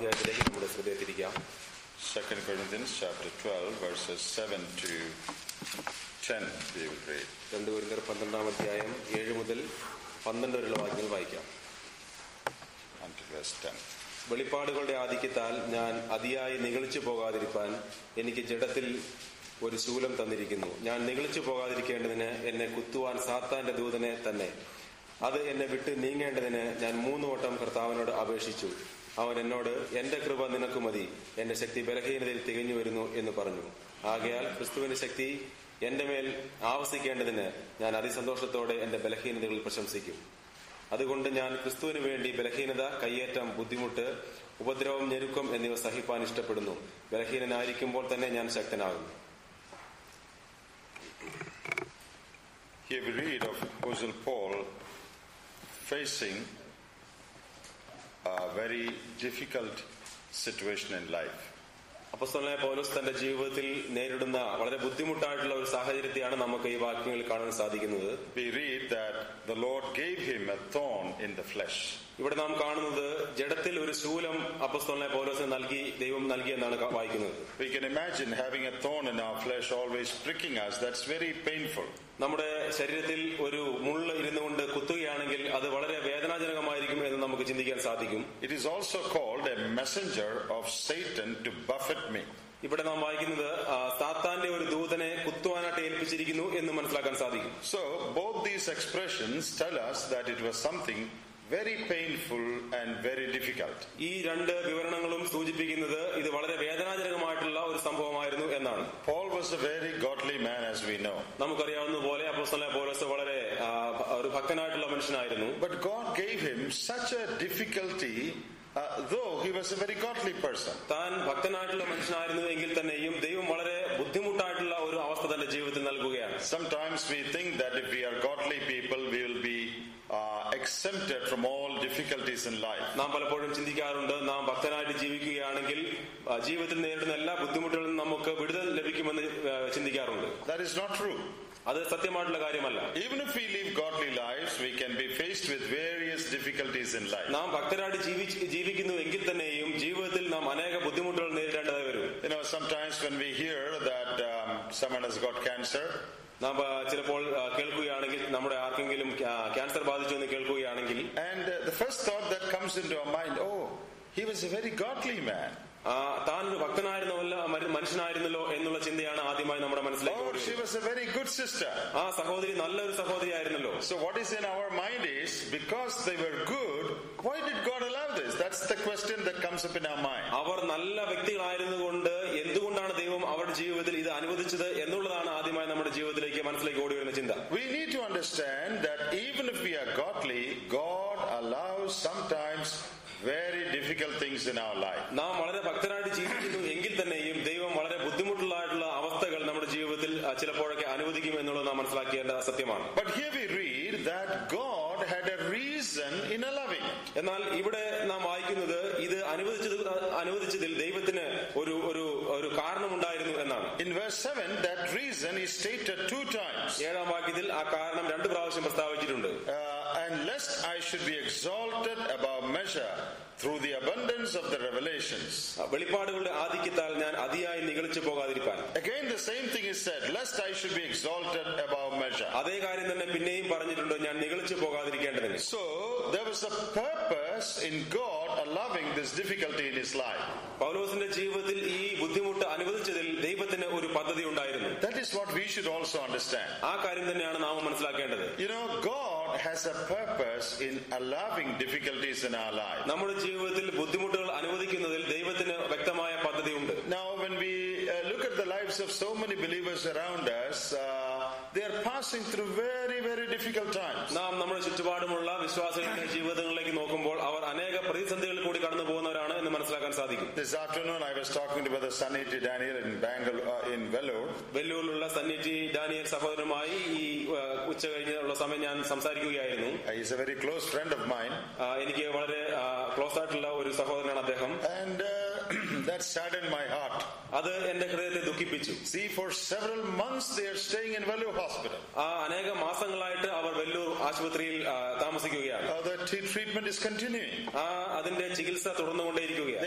അധ്യായത്തിലേക്ക് നമ്മുടെ ശ്രദ്ധയെ തിരിക്കാം 2 Corinthians chapter 12, verses 7 to 10, we will read. രണ്ട് കുരിന്തർ പന്ത്രണ്ടാം അധ്യായം ഏഴ് മുതൽ പന്ത്രണ്ട് വരെയുള്ള വാക്യങ്ങൾ വായിക്കാം until verse 10. വെളിപ്പാടുകളുടെ ആധിക്യത്താൽ ഞാൻ അതിയായി നിഗളിച്ചു പോകാതിരിപ്പാൻ എനിക്ക് ജഡത്തിൽ ഒരു ശൂലം തന്നിരിക്കുന്നു ഞാൻ നിഗളിച്ചു പോകാതിരിക്കേണ്ടതിന് എന്നെ കുത്തുവാൻ സാത്താന്റെ ദൂതനെ തന്നെ അത് എന്നെ വിട്ട് നീങ്ങേണ്ടതിന് ഞാൻ മൂന്ന് വട്ടം കർത്താവിനോട് അപേക്ഷിച്ചു അവൻ എന്നോട് എന്റെ കൃപ നിനക്ക് മതി എന്റെ ശക്തി ബലഹീനതയിൽ തികഞ്ഞു വരുന്നു എന്ന് പറഞ്ഞു ആകയാൽ ക്രിസ്തുവിന്റെ ശക്തി എന്റെ മേൽ ആവസിക്കേണ്ടതിന് ഞാൻ അതിസന്തോഷത്തോടെ എന്റെ ബലഹീനതകളിൽ പ്രശംസിക്കും അതുകൊണ്ട് ഞാൻ ക്രിസ്തുവിന് വേണ്ടി ബലഹീനത കയ്യേറ്റം ബുദ്ധിമുട്ട് ഉപദ്രവം ഞെരുക്കം എന്നിവ സഹിപ്പാൻ ഇഷ്ടപ്പെടുന്നു ബലഹീനനായിരിക്കുമ്പോൾ തന്നെ ഞാൻ ശക്തനാകുന്നു Here we read of Apostle Paul facing a very difficult situation in life. അപ്പസ്തലനായ പൗലോസ് തന്റെ ജീവിതത്തിൽ നേരിടുന്ന വളരെ ബുദ്ധിമുട്ടായിട്ടുള്ള ഒരു സാഹചര്യത്തെയാണ് നമുക്ക് ഈ വാക്യങ്ങളിൽ കാണാൻ സാധിക്കുന്നത് We read that the Lord gave him a thorn in the flesh. ഇവിടെ നാം കാണുന്നത് ജഡത്തിൽ ഒരു ശൂലം അപ്പസ്തലനായ പൗലോസിന് നൽകി ദൈവം നൽകിയെന്നാണ് ക- വായിക്കുന്നത് We can imagine having a thorn in our flesh always pricking us. That's very painful. നമ്മുടെ ശരീരത്തിൽ ഒരു മുള്ള് ഇരുന്നുകൊണ്ട് കുത്തുകയാണെങ്കിൽ അത് വളരെ വേദനാജനകമായിരിക്കും എന്ന് നമുക്ക് ചിന്തിക്കാൻ സാധിക്കും It is also called a messenger of Satan to buffet me. ഇവിടെ നാം വായിക്കുന്നത് ആ, സാത്താന്റെ ഒരു ദൂതനെ കുത്തുവാനായിട്ട് ഏൽപ്പിച്ചിരിക്കുന്നു എന്ന് മനസ്സിലാക്കാൻ സാധിക്കും So, both these expressions tell us that it was something very painful and very difficult. ഈ രണ്ട് വിവരണങ്ങളും സൂചിപ്പിക്കുന്നത് ഇത് വളരെ വേദനാജനകമായിട്ടുള്ള ഒരു സംഭവമായിരുന്നു എന്നാണ് Paul was a very godly man, as we know. നമുക്കറിയാവുന്ന പോലെ അപ്പോസ്തലനായ പൗലോസ് വളരെ ആ, ഒരു ഭക്തനായിട്ടുള്ള മനുഷ്യനായിരുന്നു But God gave him such a difficulty, uh, though he was a very godly person. താൻ ഭക്തനായിട്ടുള്ള മനുഷ്യനായിരുന്നു എങ്കിൽ തന്നെയും ദൈവം വളരെ ബുദ്ധിമുട്ടായിട്ടുള്ള ഒരു അവസ്ഥ തന്റെ ജീവിതത്തിൽ നൽകുകയാണ് Sometimes we think that if we are godly people, we will be uh, exempted from all difficulties in life. നാം പലപ്പോഴും ചിന്തിക്കാറുണ്ട് നാം ഭക്തനായിട്ട് ജീവിക്കുകയാണെങ്കിൽ ആ, ജീവിതത്തിൽ നേരിടുന്ന എല്ലാ ബുദ്ധിമുട്ടുകളിൽ നിന്നും നമുക്ക് വിടുതൽ ലഭിക്കുമെന്ന് ആ, ചിന്തിക്കാറുണ്ട് That is not true. അത് സത്യമായിട്ടുള്ള കാര്യമല്ല Even if we live godly lives, we can be faced with various difficulties in life. നാം ഭക്തരായിട്ട് ജീവിച്ച് ജീവിക്കുന്നു എങ്കിൽ തന്നെയും ജീവിതത്തിൽ നാം അനേക ബുദ്ധിമുട്ടുകൾ നേരിടേണ്ടതായി വരും You know, sometimes when we hear that um, someone has got cancer, നാം ആ, ചിലപ്പോൾ ആ, കേൾക്കുകയാണെങ്കിൽ നമ്മുടെ ആർക്കെങ്കിലും ക്യാ- ക്യാൻസർ ബാധിച്ചു എന്ന് കേൾക്കുകയാണെങ്കിൽ and uh, the first thought that comes into our mind, oh, he was a very godly man. ആ, താൻ ഒരു ഭക്തനായിരുന്നല്ല മരു- മനുഷ്യനായിരുന്നല്ലോ എന്നുള്ള ചിന്തയാണ് ആദ്യമായി നമ്മുടെ മനസ്സിലേക്ക് Oh, ഓടി she വരുന്നത്. was a very good sister. ആ സഹോദരി നല്ലൊരു സഹോദരിയായിരുന്നല്ലോ So what is in our mind is, because they were good, why did God allow this? That's the question that comes up in our mind. അവർ നല്ല വ്യക്തികളായിരുന്നുകൊണ്ട് എന്തുകൊണ്ടാണ് ദൈവം അവരുടെ ജീവിതത്തിൽ ഇത് അനുവദിച്ചത് എന്നുള്ളതാണ് ആദ്യമായി നമ്മുടെ ജീവിതത്തിലേക്ക് മനസ്സിലേക്ക് ഓടി വരുന്ന ചിന്ത We need to understand that even if we are godly, God allows sometimes very difficult things in our life. നാം വളരെ ഭക്തരായിട്ട് ജീവിക്കുന്നു എങ്കിൽ തന്നെയും ദൈവം വളരെ ബുദ്ധിമുട്ടുള്ളതായിട്ടുള്ള അവസ്ഥകൾ നമ്മുടെ ജീവിതത്തിൽ ആ, ചിലപ്പോഴൊക്കെ അനുവദിക്കും എന്നുള്ളത് നാം മനസ്സിലാക്കേണ്ട സത്യമാണ് But here we read that God had a reason in allowing. എന്നാൽ ഇവിടെ നാം വായിക്കുന്നത് ഇത് അനുവദിച്ചത് അനുവദിച്ചതിൽ ദൈവത്തിന് ഒരു ഒരു ഒരു കാരണമുണ്ടായിരുന്നു എന്നാണ് In verse 7, that reason is stated two times. ഏഴാം വാക്യത്തിൽ ആ കാരണം രണ്ട് പ്രാവശ്യം പ്രസ്താവിച്ചിട്ടുണ്ട് Uh, and lest I should be exalted above measure through the abundance of the revelations. ആ, വെളിപ്പാടുകളുടെ ആധിക്യത്താൽ ഞാൻ അതിയായി നിഗളിച്ചു പോകാതിരിക്കാൻ Again, the same thing is said, lest I should be exalted above measure. അതേ കാര്യം തന്നെ പിന്നെയും പറഞ്ഞിട്ടുണ്ട് ഞാൻ നിഗളിച്ചു പോകാതിരിക്കേണ്ടതിന് So, there was a purpose in God allowing this difficulty in his life. പൗലോസിന്റെ ജീവിതത്തിൽ ഈ ബുദ്ധിമുട്ട് അനുവദിച്ചതിൽ ദൈവത്തിന് ഒരു പദ്ധതി ഉണ്ടായിരുന്നു That is what we should also understand. ആ കാര്യം തന്നെയാണ് നാം മനസ്സിലാക്കേണ്ടത് You know, God has a purpose in allowing difficulties in our life. നമ്മുടെ ജീവിതത്തിൽ ബുദ്ധിമുട്ടുകൾ അനുവദിക്കുന്നതിൽ ദൈവത്തിന് വ്യക്തമായ പദ്ധതിയുണ്ട് Now, when we uh, look at the lives of so many believers around us, uh, they are passing through very, very difficult times. നാം നമ്മുടെ ചുറ്റുപാടുമുള്ള വിശ്വാസികളുടെ ജീവിതങ്ങളിലേക്ക് നോക്കുമ്പോൾ അവർ അനേക പ്രതിസന്ധികളിൽ കൂടി കടന്നു പോകുന്നവരാണ് എന്ന് മനസ്സിലാക്കാൻ സാധിക്കും This afternoon, I was talking to Brother Sunny T. Daniel in Bangalore, uh, in Vellore, വെല്ലൂരിലുള്ള സന്നിധി ഡാനിയൽ സഹോദരനുമായി ഈ ആ, ഉച്ച കഴിഞ്ഞുള്ള സമയം ഞാൻ സംസാരിക്കുകയായിരുന്നു Uh, he's a very close friend of mine, ആ, എനിക്ക് വളരെ ക്ലോസ് ആയിട്ടുള്ള ഒരു സഹോദരനാണ് അദ്ദേഹം and uh, that saddened my heart. അത് എന്റെ ഹൃദയത്തെ ദുഃഖിപ്പിച്ചു See, for several months they are staying in Vellore Hospital. ആ അനേക മാസങ്ങളായിട്ട് അവർ വെല്ലൂർ ആശുപത്രിയിൽ ആ, താമസിക്കുകയാണ് Uh, the t- treatment is continuing. ആ അതിന്റെ ചികിത്സ തുടർന്നുകൊണ്ടേയിരിക്കുകയാണ് They have been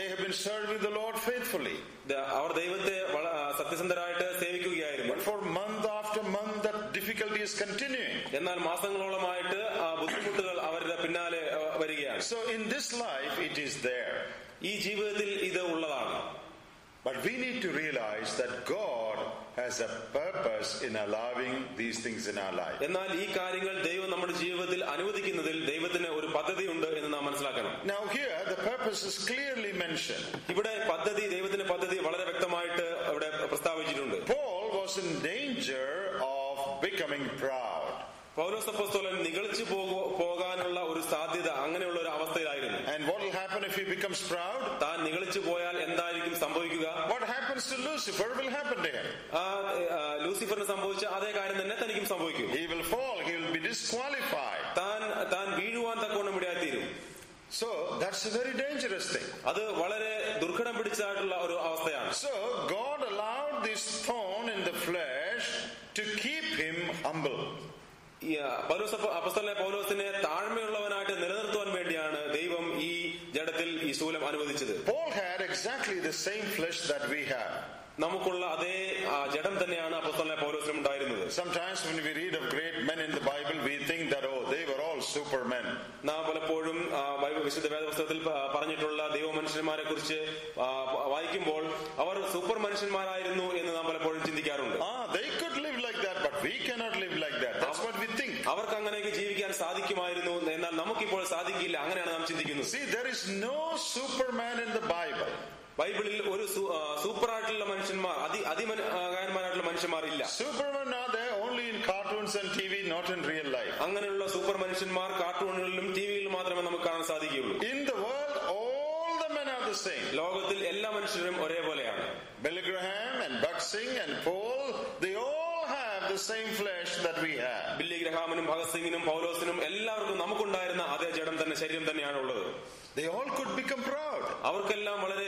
serving the Lord faithfully. ദ- അവർ ദൈവത്തെ വള- ആ, സത്യസന്ധരായിട്ട് സേവിക്കുകയായിരുന്നു But for month after month, that difficulty is continuing. എന്നാൽ മാസങ്ങളോളമായിട്ട് ആ ബുദ്ധിമുട്ടുകൾ അവരുടെ പിന്നാലെ ആ, വരികയാണ് So in this life, it is there. ഈ ജീവിതത്തിൽ ഇത് ഉള്ളതാണ് But we need to realize that God has a purpose in allowing these things in our life. എന്നാൽ ഈ കാര്യങ്ങൾ ദൈവം നമ്മുടെ ജീവിതത്തിൽ അനുവദിക്കുന്നതിൽ ദൈവത്തിന് ഒരു പദ്ധതിയുണ്ട് എന്ന് നാം മനസ്സിലാക്കണം Now, here the purpose is clearly mentioned. ഇവിടെ പദ്ധതി ദൈവത്തിന്റെ പദ്ധതി വളരെ വ്യക്തമായിട്ട് ഇവിടെ പ്രസ്താവിച്ചിട്ടുണ്ട് Paul was in danger of becoming proud. പൗലോസ് അപ്പോസ്തലൻ നിഗളിച്ചു പോകു- പോകാനുള്ള ഒരു സാധ്യത അങ്ങനെയുള്ള ഒരു അവസ്ഥയിലായിരുന്നു And what will happen if he becomes proud? താൻ നിഗളിച്ചു പോയാൽ എന്തായിരിക്കും സംഭവിക്കുക What happens to Lucifer will happen to him. ആ ആ, ലൂസിഫറിന് സംഭവിച്ച അതേ കാര്യം തന്നെ തനിക്കും സംഭവിക്കും He will fall, he will be disqualified. താൻ താൻ വീഴുവാൻ തക്കവണ്ണം ഇടയായിത്തീരും So that's a very dangerous thing. അത് വളരെ ദുർഘടം പിടിച്ചതായിട്ടുള്ള ഒരു അവസ്ഥയാണ് So God allowed this thorn in the flesh to keep him humble. ഈ, ആ, പൗലോസ് അപ്പ- അപ്പസ്തലനായ പൗലോസിനെ താഴ്മയുള്ളവനായിട്ട് നിലനിർത്തുവാൻ വേണ്ടിയാണ് ദൈവം ഈ ജഡത്തിൽ ഈ ശൂലം അനുവദിച്ചത് Paul had exactly the same flesh that we have. നമുക്കുള്ള അതേ ആ, ജഡം തന്നെയാണ് അപ്പസ്തലനായ പൗലോസിനും ഉണ്ടായിരുന്നത് Sometimes when we read of great men in the Bible, we think that, oh, they were all supermen. നാം പലപ്പോഴും ആ, ബൈബിൾ വിശുദ്ധ വേദപുസ്തകത്തിൽ പ- പറഞ്ഞിട്ടുള്ള ദൈവമനുഷ്യന്മാരെ കുറിച്ച് ആ, വായിക്കുമ്പോൾ അവർ സൂപ്പർ മനുഷ്യന്മാരായിരുന്നു എന്ന് നാം പലപ്പോഴും ചിന്തിക്കാറുണ്ട് Ah, they could live like that, but we cannot live like that. That's what we think. അവർക്ക് അങ്ങനെയൊക്കെ ജീവിക്കാൻ സാധിക്കുമായിരുന്നു എന്നാൽ നമുക്കിപ്പോൾ സാധിക്കില്ല അങ്ങനെയാണ് നാം ചിന്തിക്കുന്നത് See, there is no superman in the Bible. ബൈബിളിൽ ഒരു സു- ആ, സൂപ്പറായിട്ടുള്ള മനുഷ്യന്മാർ അതി അതിമനോഹരമായിട്ടുള്ള മനുഷ്യന്മാർ ഇല്ല Supermen are there only in cartoons and TV, not in real life. അങ്ങനെയുള്ള സൂപ്പർ മനുഷ്യന്മാർ കാർട്ടൂണുകളിലും ടിവിയിലും മാത്രമേ നമുക്ക് കാണാൻ സാധിക്കുകയുള്ളൂ In the world, all the men are the same. ലോകത്തിൽ എല്ലാ മനുഷ്യരും ഒരേപോലെയാണ് Billy Graham and Buck Singh and Paul, they all have the same flesh that we have. Billy ഗ്രഹാമിനും ഭഗത് സിംഗിനും പൗലോസിനും എല്ലാവർക്കും നമുക്കുണ്ടായിരുന്ന അതേ ജഡം തന്നെ ശരീരം തന്നെയാണ് ഉള്ളത് They all could become proud. അവർക്കെല്ലാം വളരെ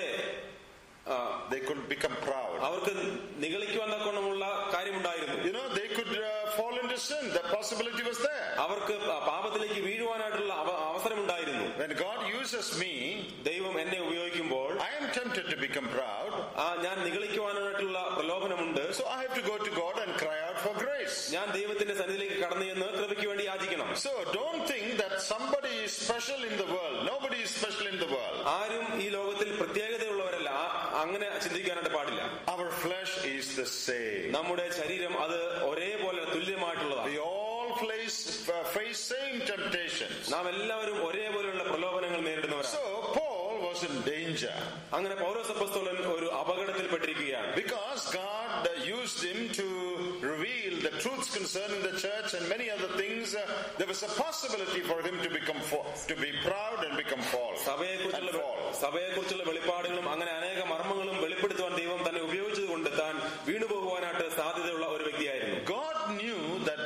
ആ, They could become proud. അവർക്ക് നിഗളിക്കുവാൻ തക്കവണ്ണമുള്ള കാര്യമുണ്ടായിരുന്നു You know, they could uh, fall into sin. The possibility was there. അവർക്ക് പാപത്തിലേക്ക് വീഴുവാനായിട്ടുള്ള അവ- അവസരമുണ്ടായിരുന്നു When God uses me, ദൈവം എന്നെ ഉപയോഗിക്കുമ്പോൾ I am tempted to become proud. ആ ഞാൻ നിഗളിക്കുവാനായിട്ടുള്ള പ്രലോഭനമുണ്ട് So I have to go to God and cry out for grace. ഞാൻ ദൈവത്തിന്റെ സന്നിധിയിലേക്ക് കടന്നു ചെന്ന് കൃപയ്ക്ക് വേണ്ടി യാചിക്കണം So don't think that somebody is special in the world. Nobody is special in the world. ആരും ഈ ലോകത്തിൽ പ്രത്യേകതയുള്ളവരല്ല ആ- അങ്ങനെ ചിന്തിക്കാനായിട്ട് പാടില്ല Our flesh is the same. നമ്മുടെ ശരീരം അത് ഒരേപോലെ തുല്യമായിട്ടുള്ളതാണ് We all face, uh, face same temptations. നാം എല്ലാവരും ഒരേപോലെയുള്ള പ്രലോഭനങ്ങൾ നേരിടുന്നവരാണ് So Paul was in danger അങ്ങനെ പൗരോസപ്പസ്തോലൻ ഒരു അപകടത്തിൽപ്പെട്ടിരിക്കുകയാണ് because God uh, used him to reveal the truths concerning the church and many other things. Uh, there was a possibility for him to become fa- to be proud and become false. സഭയെക്കുറിച്ചുള്ള And fall. സഭയെക്കുറിച്ചുള്ള വെളിപ്പാടുകളും അങ്ങനെ അനേക മർമ്മങ്ങളും വെളിപ്പെടുത്തുവാൻ ദൈവം തന്നെ ഉപയോഗിച്ചതുകൊണ്ട് താൻ വീണുപോകുവാനായിട്ട് സാധ്യതയുള്ള ഒരു വ്യക്തിയായിരുന്നു God knew that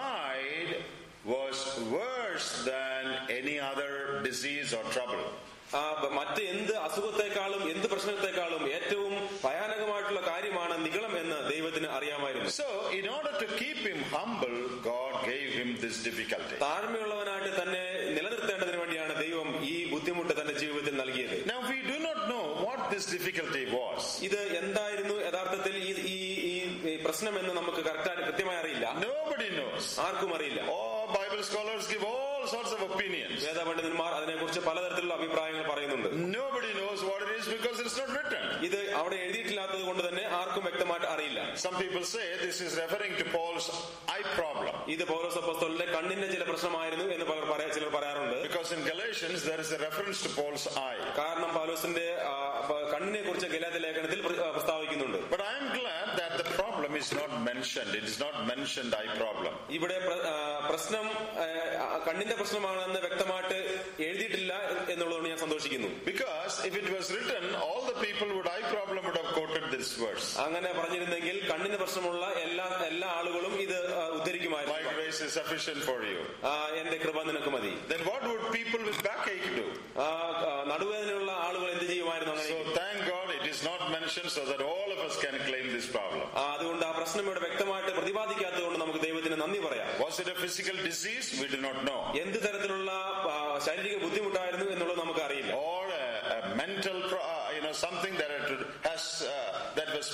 pride was worse than any other disease or trouble. ആ, ബ- മറ്റ് എന്ത് അസുഖത്തെക്കാളും എന്ത് പ്രശ്നത്തെക്കാളും ഏറ്റവും ഭയാനകമായിട്ടുള്ള കാര്യമാണ് നിഗളം എന്ന് ദൈവത്തിന് അറിയാമായിരുന്നു So, in order to keep him humble, God gave him this difficulty. താഴ്മയുള്ളവനായിട്ട് തന്നെ നിലനിർത്തേണ്ടതിന് വേണ്ടിയാണ് ദൈവം ഈ ബുദ്ധിമുട്ട് തന്റെ ജീവിതത്തിൽ നൽകിയത് Now, we do not know what this difficulty was. ഇത് എന്തായിരുന്നു യഥാർത്ഥത്തിൽ ഈ ഈ ഈ- ഈ പ്രശ്നം എന്ന് നമുക്ക് കറക്റ്റായിട്ട് കൃത്യമായി അറിയില്ല Nobody knows. ആർക്കും അറിയില്ല All Bible scholars give all sorts of opinions. വേദപണ്ഡിതന്മാർ അതിനെക്കുറിച്ച് പലതരത്തിലുള്ള അഭിപ്രായങ്ങൾ പറയുന്നുണ്ട് Nobody knows what it is because it's not written. ഇത് അവിടെ എഴുതിയിട്ടില്ലാത്തത് കൊണ്ട് തന്നെ ആർക്കും വ്യക്തമായിട്ട് അറിയില്ല Some people say this is referring to Paul's eye problem. ഇത് പൗരസപ്പസ്തോലിന്റെ കണ്ണിന്റെ ചില പ്രശ്നമായിരുന്നു എന്ന് പലർ പറയാ- ചിലർ പറയാറുണ്ട് Because in Galatians there is a reference to Paul's eye. കാരണം പൗലോസിന്റെ ആ, പ- കണ്ണിനെ കുറിച്ച് ഗലാത്ത ലേഖനത്തിൽ പ്ര- ആ, പ്രസ്താവിക്കുന്നുണ്ട് But I am glad that the problem is not mentioned. It is not mentioned eye problem. ഇവിടെ പ്ര- ആ, പ്രശ്നം ആ, ആ, കണ്ണിന്റെ പ്രശ്നമാണെന്ന് വ്യക്തമായിട്ട് എഴുതിയിട്ടില്ല എന്നുള്ളതുകൊണ്ട് ഞാൻ സന്തോഷിക്കുന്നു Because if it was written, all the people with eye problem would have quoted this verse. അങ്ങനെ പറഞ്ഞിരുന്നെങ്കിൽ കണ്ണിന് പ്രശ്നമുള്ള എല്ലാ എല്ലാ ആളുകളും ഇത് ആ, My ഉദ്ധരിക്കുമായിരുന്നു grace is sufficient for you. ആ, എന്റെ കൃപ നിനക്ക് മതി Then what would people with backache do? ആ, ആ, നടുവേദനയുള്ള ആളുകൾ എന്ത് ചെയ്യുമായിരുന്നു അങ്ങനെ So thank God it is not mentioned so that all of us can claim this problem. ആ, അതുകൊണ്ട് ആ പ്രശ്നം ഇവിടെ വ്യക്തമായിട്ട് പ്രതിപാദിക്കാത്തത് കൊണ്ട് നമുക്ക് ദൈവത്തിന് നന്ദി പറയാം Was it a physical disease? We do not know. എന്ത് തരത്തിലുള്ള ആ, ശാരീരിക ബുദ്ധിമുട്ടായിരുന്നു എന്നുള്ളത് നമുക്ക് അറിയില്ല Or a, a mental, pro- uh, you know,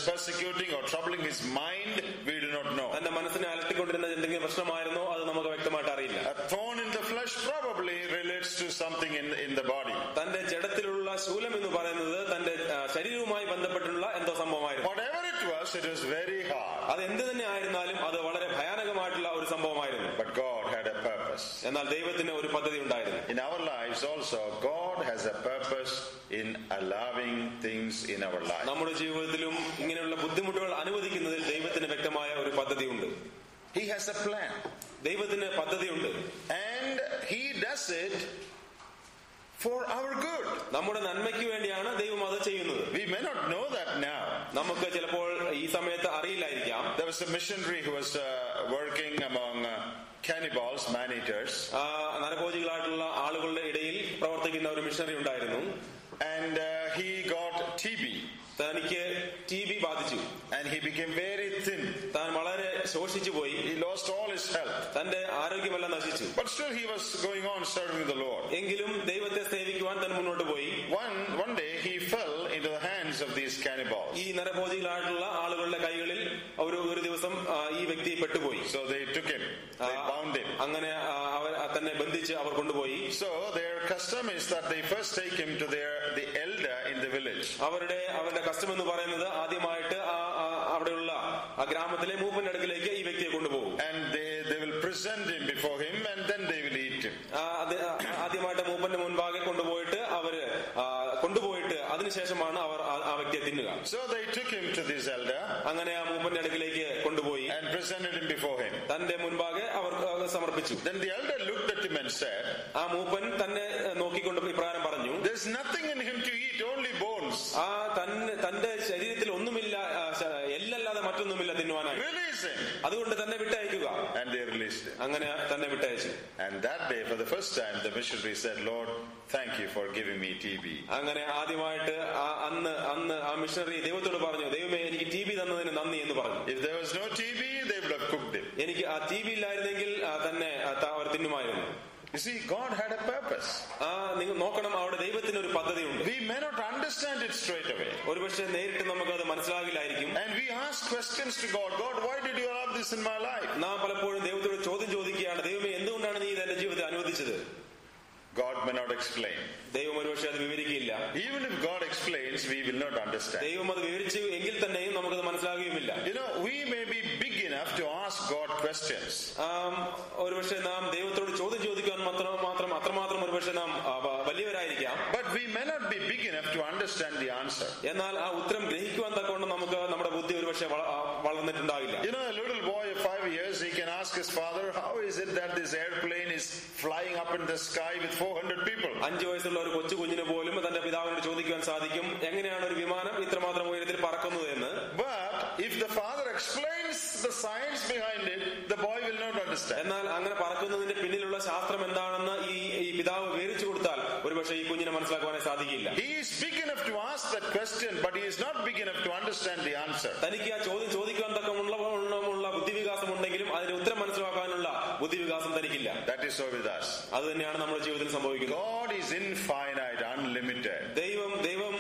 persecuting or troubling his mind, we do not know. തന്റെ മനസ്സിനെ അലട്ടിക്കൊണ്ടിരുന്ന എന്തെങ്കിലും പ്രശ്നമായിരുന്നോ അത് നമുക്ക് വ്യക്തമായിട്ട് അറിയില്ല A thorn in the flesh probably relates to something in, in the body. തന്റെ ജഡത്തിലുള്ള ശൂലം എന്ന് പറയുന്നത് തന്റെ ആ, ശരീരവുമായി ബന്ധപ്പെട്ടുള്ള എന്തോ സംഭവമായിരുന്നു Whatever it was, it was very hard. അത് എന്ത് തന്നെ ആയിരുന്നാലും അത് വളരെ ഭയാനകമായിട്ടുള്ള ഒരു സംഭവമായിരുന്നു But God had a purpose. എന്നാൽ ദൈവത്തിന് ഒരു പദ്ധതി ഉണ്ടായിരുന്നു In our lives also, God has a purpose in allowing things in our life. നമ്മുടെ ജീവിതത്തിലും ഇങ്ങനെയുള്ള ബുദ്ധിമുട്ടുകൾ അനുവദിക്കുന്നതിൽ ദൈവത്തിന് വ്യക്തമായ ഒരു പദ്ധതിയുണ്ട് He has a plan. ദൈവത്തിന് പദ്ധതിയുണ്ട് And He does it for our good. നമ്മുടെ നന്മയ്ക്ക് വേണ്ടിയാണ് ദൈവം അത് ചെയ്യുന്നത് We may not know that now. നമുക്ക് ചിലപ്പോൾ ഈ സമയത്ത് അറിയില്ലായിരിക്കാം There was a missionary who was uh, working among uh, cannibals, man eaters, ആ, നരഭോജികളായിട്ടുള്ള ആളുകളുടെ ഇടയിൽ പ്രവർത്തിക്കുന്ന ഒരു മിഷണറി ഉണ്ടായിരുന്നു and uh, he got TB തനിക്ക് ടി ബി ബാധിച്ചു and he became very thin. താൻ വളരെ ശോഷിച്ചു പോയി He lost all his health. തന്റെ ആരോഗ്യമെല്ലാം നശിച്ചു But still, he was going on serving the Lord. എങ്കിലും ദൈവത്തെ സേവിക്കുവാൻ താൻ മുന്നോട്ട് പോയി One, one day, he fell into the hands of these cannibals. ഈ നരഭോജികളായിട്ടുള്ള ആളുകളുടെ കൈകളിൽ ഒരു ഒരു ദിവസം ആ, ഈ വ്യക്തി പെട്ടുപോയി So they took him, ആ, they bound him. അങ്ങനെ ആ, അവർ തന്നെ ബന്ധിച്ച് അവർ കൊണ്ടുപോയി So their custom is that they first take him to their the elder in the village. അവരുടെ അവരുടെ കസ്റ്റം എന്ന് പറയുന്നത് ആദ്യമായിട്ട് ആ ആ, അവിടെയുള്ള ആ ഗ്രാമത്തിലെ മൂപ്പന്റെ അടുക്കിലേക്ക് ഈ വ്യക്തിയെ കൊണ്ടുപോകും And they, they will present him before him and then they will eat him. ആ, അത് ആദ്യമായിട്ട് മൂപ്പന്റെ മുൻപാകെ കൊണ്ടുപോയിട്ട് അവര് ആ, കൊണ്ടുപോയിട്ട് അതിനുശേഷമാണ് അവർ ആ- ആ വ്യക്തിയെ തിന്നുക So they took him to this elder അങ്ങനെ ആ മൂപ്പന്റെ അടുക്കിലേക്ക് കൊണ്ടുപോയി and presented him before him. തന്റെ മുൻപാകെ അവർ അത് സമർപ്പിച്ചു Then the elder looked at him and said, ആ മൂപ്പൻ തന്നെ നോക്കിക്കൊണ്ട് ഇപ്രകാരം പറഞ്ഞു There's nothing in him to eat, only bones. ആ തന്നെ തന്റെ ശരീരത്തിൽ ഒന്നുമില്ല ആ, ശ- എല്ലല്ലാതെ മറ്റൊന്നുമില്ല തിന്നുവാനായി Release him. അതുകൊണ്ട് തന്നെ വിട്ടയക്കുക And they released him. അങ്ങനെ തന്നെ വിട്ടയച്ചു And that day, for the first time, the missionary said, Lord, thank you for giving me TB. അങ്ങനെ ആദ്യമായിട്ട് ആ അന്ന് അന്ന് ആ മിഷണറി ദൈവത്തോട് പറഞ്ഞു ദൈവമേ എനിക്ക് ടി ബി തന്നതിന് നന്ദി എന്ന് പറഞ്ഞു If there was no TB, they would have cooked him. എനിക്ക് ആ ടി ബി ഇല്ലായിരുന്നെങ്കിൽ ആ, തന്നെ ആ, ത- അവർ തിന്നുമായിരുന്നു You see, God had a purpose. ആ നിങ്ങൾ നോക്കണം അവിടെ ദൈവത്തിന് ഒരു പദ്ധതിയുണ്ട് We may not understand it straight away. ഒരുപക്ഷെ നേരിട്ട് നമുക്കത് മനസ്സിലാകില്ലായിരിക്കും And we ask questions to God God, why did you allow this in my life? നാം പലപ്പോഴും ദൈവത്തോട് ചോദ്യം ചോദിക്കുകയാണ് ദൈവമേ എന്തുകൊണ്ടാണ് നീ ഇത് എന്റെ ജീവിതത്തിൽ അനുവദിച്ചത് God may not explain. ദൈവം ഒരുപക്ഷെ അത് വിവരിക്കില്ല Even if God explains, we will not understand. ദൈവം അത് വിവരിച്ചു എങ്കിൽ തന്നെയും നമുക്കത് മനസ്സിലാകുകയുമില്ല You know, we may be big enough to ask God questions. ആം, ഒരുപക്ഷെ നാം ദൈവത്തോട് ചോദ്യം ചോദിക്കാൻ മാത്രം മാത്രം അത്രമാത്രം ഒരുപക്ഷെ നാം ആ, വ- വലിയവരായിരിക്കാം But we may not be big enough to understand the answer. എന്നാൽ ആ ഉത്തരം ഗ്രഹിക്കുവാൻ തക്കവണ്ണം നമുക്ക് നമ്മുടെ ബുദ്ധി ഒരുപക്ഷെ വള- ആ, വളർന്നിട്ടുണ്ടാവില്ല You know, a little boy of five years, he can ask his father, How is it that this airplane is flying up in the sky with 400 people? അഞ്ചു വയസ്സുള്ള ഒരു കൊച്ചു കുഞ്ഞിന് പോലും തന്റെ പിതാവിനോട് ചോദിക്കുവാൻ സാധിക്കും എങ്ങനെയാണ് ഒരു വിമാനം ഇത്രമാത്രം ഉയരത്തിൽ പറക്കുന്നത് എന്ന് But if the father explains the science behind it, the boy will not understand. എന്നാൽ അങ്ങനെ പറക്കുന്നതിന്റെ പിന്നിലുള്ള ശാസ്ത്രം എന്താണെന്ന് ഈ ഈ പിതാവ് വിവരിച്ചു കൊടുത്താൽ ഒരുപക്ഷെ ഈ കുഞ്ഞിനെ മനസ്സിലാക്കുവാനായി സാധിക്കില്ല He is big enough to ask that question, but he is not big enough to understand the answer. തനിക്ക് ആ ചോദ്യം ചോദിക്കാൻ തക്കമുള്ള ഉള്ള ബുദ്ധിവികാസം ഉണ്ടെങ്കിലും അതിന് ഉത്തരം മനസ്സിലാക്കാനുള്ള ബുദ്ധിവികാസം തനിക്കില്ല That is so with us. അത് തന്നെയാണ് നമ്മുടെ ജീവിതത്തിൽ സംഭവിക്കുന്നത് God is infinite, unlimited. ദൈവം ദൈവം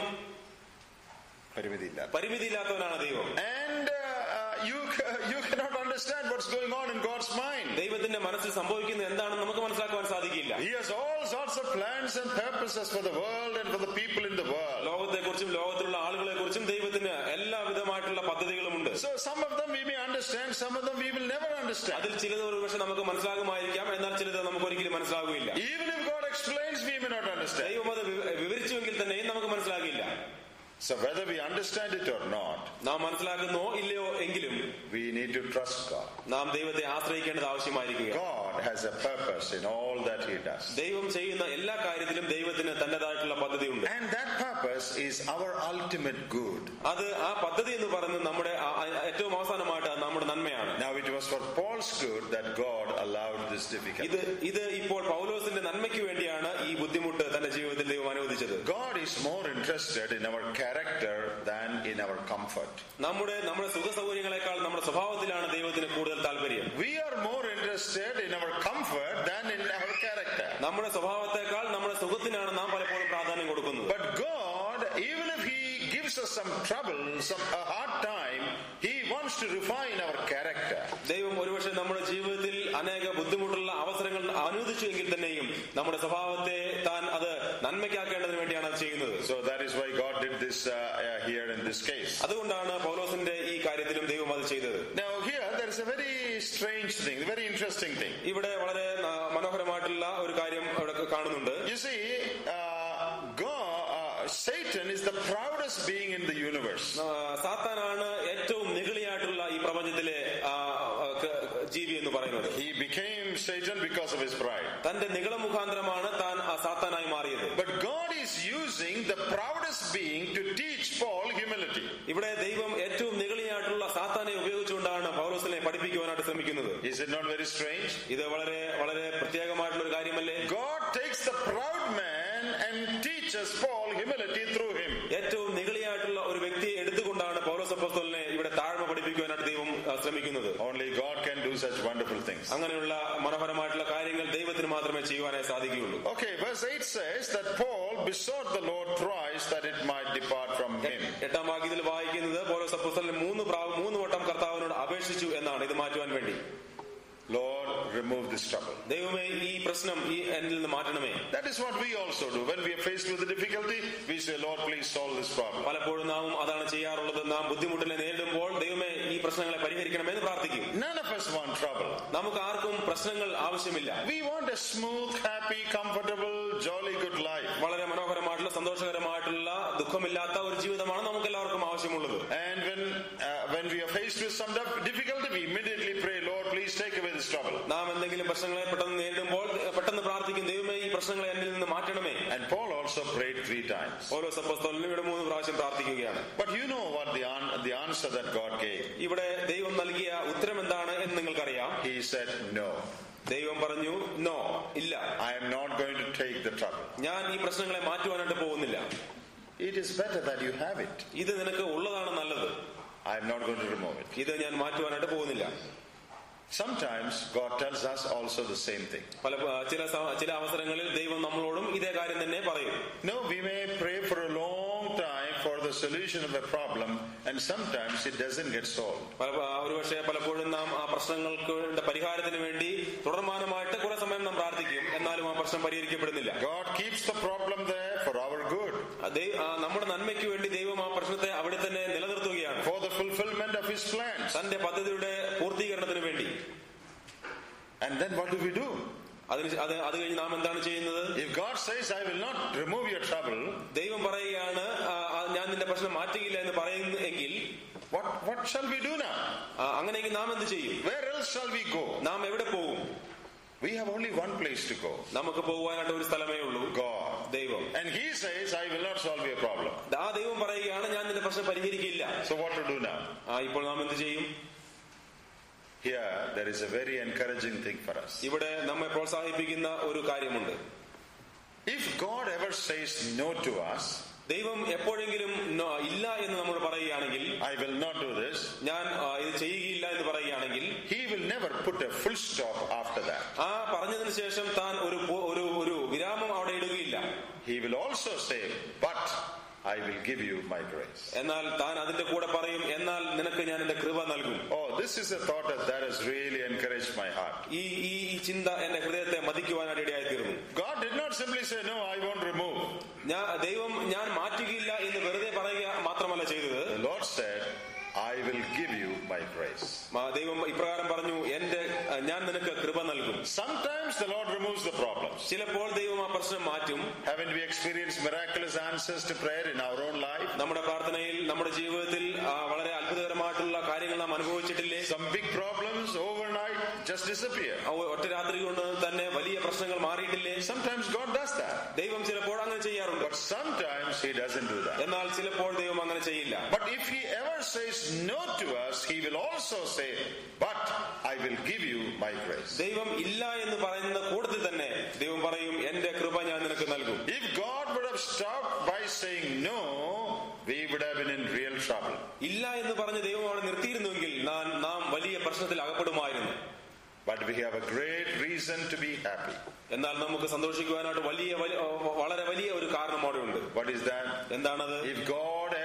പരിമിതിയില്ലാത്തവനാണ് ദൈവം And uh, uh, you, you cannot understand what's going on in God's mind. ദൈവത്തിന്റെ മനസ്സിൽ സംഭവിക്കുന്നത് എന്താണെന്ന് നമുക്ക് മനസ്സിലാക്കുവാൻ സാധിക്കില്ല He has all sorts of plans and purposes for the world and for the people in the world. ലോകത്തെ കുറിച്ചും ലോകത്തിലുള്ള ആളുകളെ കുറിച്ചും ദൈവത്തിന് എല്ലാ വിധമായിട്ടുള്ള പദ്ധതികളുമുണ്ട് So some of them we may understand, some of them we will never understand. അതിൽ ചിലത് ഒരുപക്ഷെ നമുക്ക് മനസ്സിലാകുമായിരിക്കാം എന്നാൽ ചിലത് നമുക്ക് ഒരിക്കലും മനസ്സിലാകുകയില്ല Even if God explains, we may not understand. ദൈവം അത് വിവ- വിവരിച്ചുവെങ്കിൽ തന്നെയും നമുക്ക് മനസ്സിലാകില്ല So whether we understand it or not, നാം മനസ്സിലാക്കുന്നോ ഇല്ലയോ എങ്കിലും we need to trust God. നാം ദൈവത്തെ ആശ്രയിക്കേണ്ടത് ആവശ്യമായിരിക്കുക God has a purpose in all that He does. ദൈവം ചെയ്യുന്ന എല്ലാ കാര്യത്തിലും ദൈവത്തിന് തന്റേതായിട്ടുള്ള പദ്ധതിയുണ്ട് And that purpose is our ultimate good. അത് ആ പദ്ധതി എന്ന് പറയുന്നത് നമ്മുടെ ആ- ആ- ഏറ്റവും അവസാനമായിട്ട് അത് നമ്മുടെ നന്മയാണ് Now it was for Paul's good that God allowed this difficulty. ഇത് ഇത് ഇപ്പോൾ പൗലോസിന്റെ നന്മയ്ക്ക് വേണ്ടിയാണ് ഈ ബുദ്ധിമുട്ട് തന്റെ ജീവിതത്തിൽ ദൈവം അനുവദിച്ചത് God is more interested in our character than in our comfort. നമ്മുടെ നമ്മുടെ സുഖ സൗകര്യങ്ങളെക്കാൾ നമ്മുടെ സ്വഭാവത്തിലാണ് ദൈവത്തിന് കൂടുതൽ താല്പര്യം We are more interested in our comfort than in our character. നമ്മുടെ സ്വഭാവത്തെക്കാൾ നമ്മുടെ സുഖത്തിനാണ് നാം പലപ്പോഴും പ്രാധാന്യം കൊടുക്കുന്നത് But God, even if He gives gives us some trouble, some a hard time, He wants to refine our character. ദൈവം ഒരുപക്ഷെ നമ്മുടെ ജീവിതത്തിൽ അനേക ബുദ്ധിമുട്ടുള്ള അവസരങ്ങൾ അനുവദിച്ചു എങ്കിൽ തന്നെയും നമ്മുടെ സ്വഭാവത്തെ താൻ അത് നന്മയ്ക്കാക്കേണ്ടതിന് വേണ്ടിയാണ് അത് ചെയ്യുന്നത് So that is why God did this uh, uh, here in this case. അതുകൊണ്ടാണ് പൗലോസിന്റെ ഈ കാര്യത്തിലും ദൈവം അത് ചെയ്തത് Now here there is a very strange thing, a very interesting thing. ഇവിടെ വളരെ ആ, മനോഹരമായിട്ടുള്ള ഒരു കാര്യം അവിടെ കാണുന്നുണ്ട് You see, uh, God, uh, Satan is the proudest being in the universe. ആ, സാത്താനാണ് ഏറ്റവും നിഗളിയായിട്ടുള്ള ഈ പ്രപഞ്ചത്തിലെ ആ, ആ, ക- ജീവി എന്ന് പറയുന്നത് He became Satan because of his pride. തന്റെ നിഗള മുഖാന്തരമാണ് താൻ ആ സാത്താനായി മാറിയത് But God is using the proudest being to teach Paul humility. ഇവിടെ ദൈവം ഏറ്റവും നിഗളിയായിട്ടുള്ള സാത്താനെ ഉപയോഗിച്ചുകൊണ്ടാണ് പൗലോസിനെ പഠിപ്പിക്കുവാനായിട്ട് ശ്രമിക്കുന്നത് Is it not very strange? ഇത് വളരെ വളരെ പ്രത്യേകമായിട്ടുള്ള ഒരു കാര്യമല്ലേ God takes the proud man and teaches Paul humility through him. ഏറ്റവും നിഗളിയായിട്ടുള്ള ഒരു വ്യക്തിയെ എടുത്തുകൊണ്ടാണ് പൗലോസ് അപ്പോസ്തലനെ ഇവിടെ താഴ്മ പഠിപ്പിക്കുവാനായിട്ട് ദൈവം ആ, ശ്രമിക്കുന്നത് Only God can do such wonderful things. അങ്ങനെയുള്ള മനോഹരമായിട്ടുള്ള കാര്യങ്ങൾ ദൈവത്തിന് മാത്രമേ ചെയ്യുവാനായി സാധിക്കുകയുള്ളൂ Okay, verse 8 says that Paul besought the Lord thrice that it might depart from him. എട്ടാം വാക്യത്തിൽ വായിക്കുന്നത് പൗലോസ് അപ്പോസ്തലൻ മൂന്ന് പ്രാവ- മൂന്ന് വട്ടം കർത്താവിനോട് അപേക്ഷിച്ചു എന്നാണ് ഇത് മാറ്റുവാൻ വേണ്ടി Lord, remove this trouble. ദൈവമേ ഈ പ്രശ്നം ഈ എന്നിൽ നിന്ന് മാറ്റണമേ That is what we also do. When we are faced with a difficulty, we say, Lord, please solve this problem. പലപ്പോഴും നാം അതാണ് ചെയ്യാറുള്ളത് നാം ബുദ്ധിമുട്ടിനെ നേരിടുമ്പോൾ ദൈവമേ ഈ പ്രശ്നങ്ങളെ പരിഹരിക്കണമെന്ന് പ്രാർത്ഥിക്കും None of us want trouble. നമുക്ക് ആർക്കും പ്രശ്നങ്ങൾ ആവശ്യമില്ല We want a smooth, happy, comfortable, jolly, good life. വളരെ മനോഹരമായിട്ടുള്ള സന്തോഷകരമായിട്ടുള്ള ദുഃഖമില്ലാത്ത ഒരു ജീവിതമാണ് നമുക്ക് എല്ലാവർക്കും ആവശ്യമുള്ളത് And when uh, when we are faced with some dif- difficulty, we immediately pray, Lord, please take away this trouble. നാം എന്തെങ്കിലും പ്രശ്നങ്ങളെ പെട്ടെന്ന് നേരിടുമ്പോൾ പെട്ടെന്ന് പ്രാർത്ഥിക്കും ദൈവമേ ഈ പ്രശ്നങ്ങളെ എന്നിൽ നിന്ന് മാറ്റണമേ And Paul also prayed three times. ഓരോ സപ്പസ്തോലിനും ഇവിടെ മൂന്ന് പ്രാവശ്യം പ്രാർത്ഥിക്കുകയാണ് But you know what the, an- the answer that God gave? ഇവിടെ ദൈവം നൽകിയ ഉത്തരം എന്താണ് എന്ന് നിങ്ങൾക്കറിയാം He said, No, ദൈവം പറഞ്ഞു നോ ഇല്ല I am not going to take the trouble. ഞാൻ ഈ പ്രശ്നങ്ങളെ മാറ്റുവാനായിട്ട് പോകുന്നില്ല It is better that you have it. ഇത് നിനക്ക് ഉള്ളതാണ് നല്ലത് I am not going to remove it. ഇത് ഞാൻ മാറ്റുവാനായിട്ട് പോകുന്നില്ല Sometimes God tells us also the same thing. പല ചില സ- ചില അവസരങ്ങളിൽ ദൈവം നമ്മളോടും ഇതേ കാര്യം തന്നെ പറയും No, we may pray for a long time for the solution of a problem, and sometimes it doesn't get solved. പല ഒരുപക്ഷെ പലപ്പോഴും നാം ആ പ്രശ്നങ്ങൾക്ക് വേണ്ട പരിഹാരത്തിന് വേണ്ടി തുടർമാനമായിട്ട് കുറെ സമയം നാം പ്രാർത്ഥിക്കും എന്നാലും ആ പ്രശ്നം പരിഹരിക്കപ്പെടുന്നില്ല God keeps the problem there for our good, ആ ദൈ- ആ നമ്മുടെ നന്മയ്ക്ക് വേണ്ടി ദൈവം ആ പ്രശ്നത്തെ അവിടെ തന്നെ നിലനിർത്തുകയാണ് for the fulfillment of His plans. തന്റെ പദ്ധതിയുടെ പൂർത്തീകരണത്തിന് വേണ്ടി And then what do we do? അതിന് അത് അത് കഴിഞ്ഞ് നാം എന്താണ് ചെയ്യുന്നത് If God says, I will not remove your trouble, ദൈവം പറയുകയാണ് ആ, ആ, ഞാൻ നിന്റെ പ്രശ്നം മാറ്റുകയില്ല എന്ന് പറയുന്നു എങ്കിൽ what, what shall we do now? ആ, അങ്ങനെയെങ്കിൽ നാം എന്ത് ചെയ്യും Where else shall we go? നാം എവിടെ പോകും We have only one place to go നമുക്ക് പോകുവാനായിട്ട് ഒരു സ്ഥലമേ ഉള്ളൂ God. ദൈവം And He says, I will not solve your problem. ആ ദൈവം പറയുകയാണ് ഞാൻ നിന്റെ പ്രശ്നം പരിഹരിക്കില്ല So, what to do now? ആ ഇപ്പോൾ നാം എന്ത് ചെയ്യും Here, there is a very encouraging thing for us. ഇവിടെ നമ്മെ പ്രോത്സാഹിപ്പിക്കുന്ന ഒരു കാര്യമുണ്ട് If God ever says no to us, ദൈവം എപ്പോഴെങ്കിലും "No, ഇല്ല എന്ന് നമ്മൾ പറയുകയാണെങ്കിൽ I will not do this, ഞാൻ ആ, ഇത് ചെയ്യുകയില്ല എന്ന് പറയുകയാണെങ്കിൽ He will never put a full stop after that. ആ പറഞ്ഞതിന് ശേഷം താൻ ഒരു പു- ഒരു ഒരു വിരാമം അവിടെ ഇടുകയില്ല He will also say, But I will give you my grace. എന്നാൽ താൻ അതിന്റെ കൂടെ പറയും എന്നാൽ നിനക്ക് ഞാൻ എന്റെ കൃപ നൽകും Oh, this is a thought that, that has really encouraged my heart. ഈ ഈ ഈ ചിന്ത എന്റെ ഹൃദയത്തെ മതിക്കുവാനായിട്ട് ഇടയായി തീർന്നു God did not simply say, No, I won't remove. ഞാൻ ദൈവം ഞാൻ മാറ്റുകയില്ല എന്ന് വെറുതെ പറയുക മാത്രമല്ല ചെയ്തത് The Lord said, I will give you my grace. മാ- ദൈവം ഇപ്രകാരം പറഞ്ഞു എന്റെ അഹ്, ഞാൻ നിനക്ക് കൃപ നൽകും Sometimes the Lord removes the problems. ചിലപ്പോൾ ദൈവം ആ പ്രശ്നം മാറ്റും Haven't we experienced miraculous answers to prayer in our own life? നമ്മുടെ പ്രാർത്ഥനയിൽ നമ്മുടെ ജീവിതത്തിൽ ആ, വളരെ അത്ഭുതകരമായിട്ടുള്ള കാര്യങ്ങൾ നാം അനുഭവിച്ചിട്ടില്ലേ Some big problems overnight just disappear. ആ ഒറ്റ രാത്രി കൊണ്ട് തന്നെ വലിയ പ്രശ്നങ്ങൾ മാറിയിട്ടില്ലേ Sometimes God does that. ദൈവം ചിലപ്പോൾ അങ്ങനെ ചെയ്യാറുണ്ട് But sometimes He doesn't do that. എന്നാൽ ചിലപ്പോൾ ദൈവം അങ്ങനെ ചെയ്യില്ല But if He ever says no to us, He will also say, But I will give you my grace. ദൈവം ഇല്ല എന്ന് പറയുന്ന കൂട്ടത്തിൽ തന്നെ ദൈവം പറയും എന്റെ കൃപ ഞാൻ നിനക്ക് നൽകും If God would have stopped by saying no, we would have been in real trouble. ഇല്ല എന്ന് പറഞ്ഞ് ദൈവം അവിടെ നിർത്തിയിരുന്നുവെങ്കിൽ നാം നാം വലിയ പ്രശ്നത്തിൽ അകപ്പെടുമായിരുന്നു But we have a great reason to be happy. എന്നാൽ നമുക്ക് സന്തോഷിക്കുവാനായിട്ട് വലിയ വലിയ- വളരെ വലിയ ഒരു കാരണം അവിടെ ഉണ്ട് What is that? എന്താണത് If God ever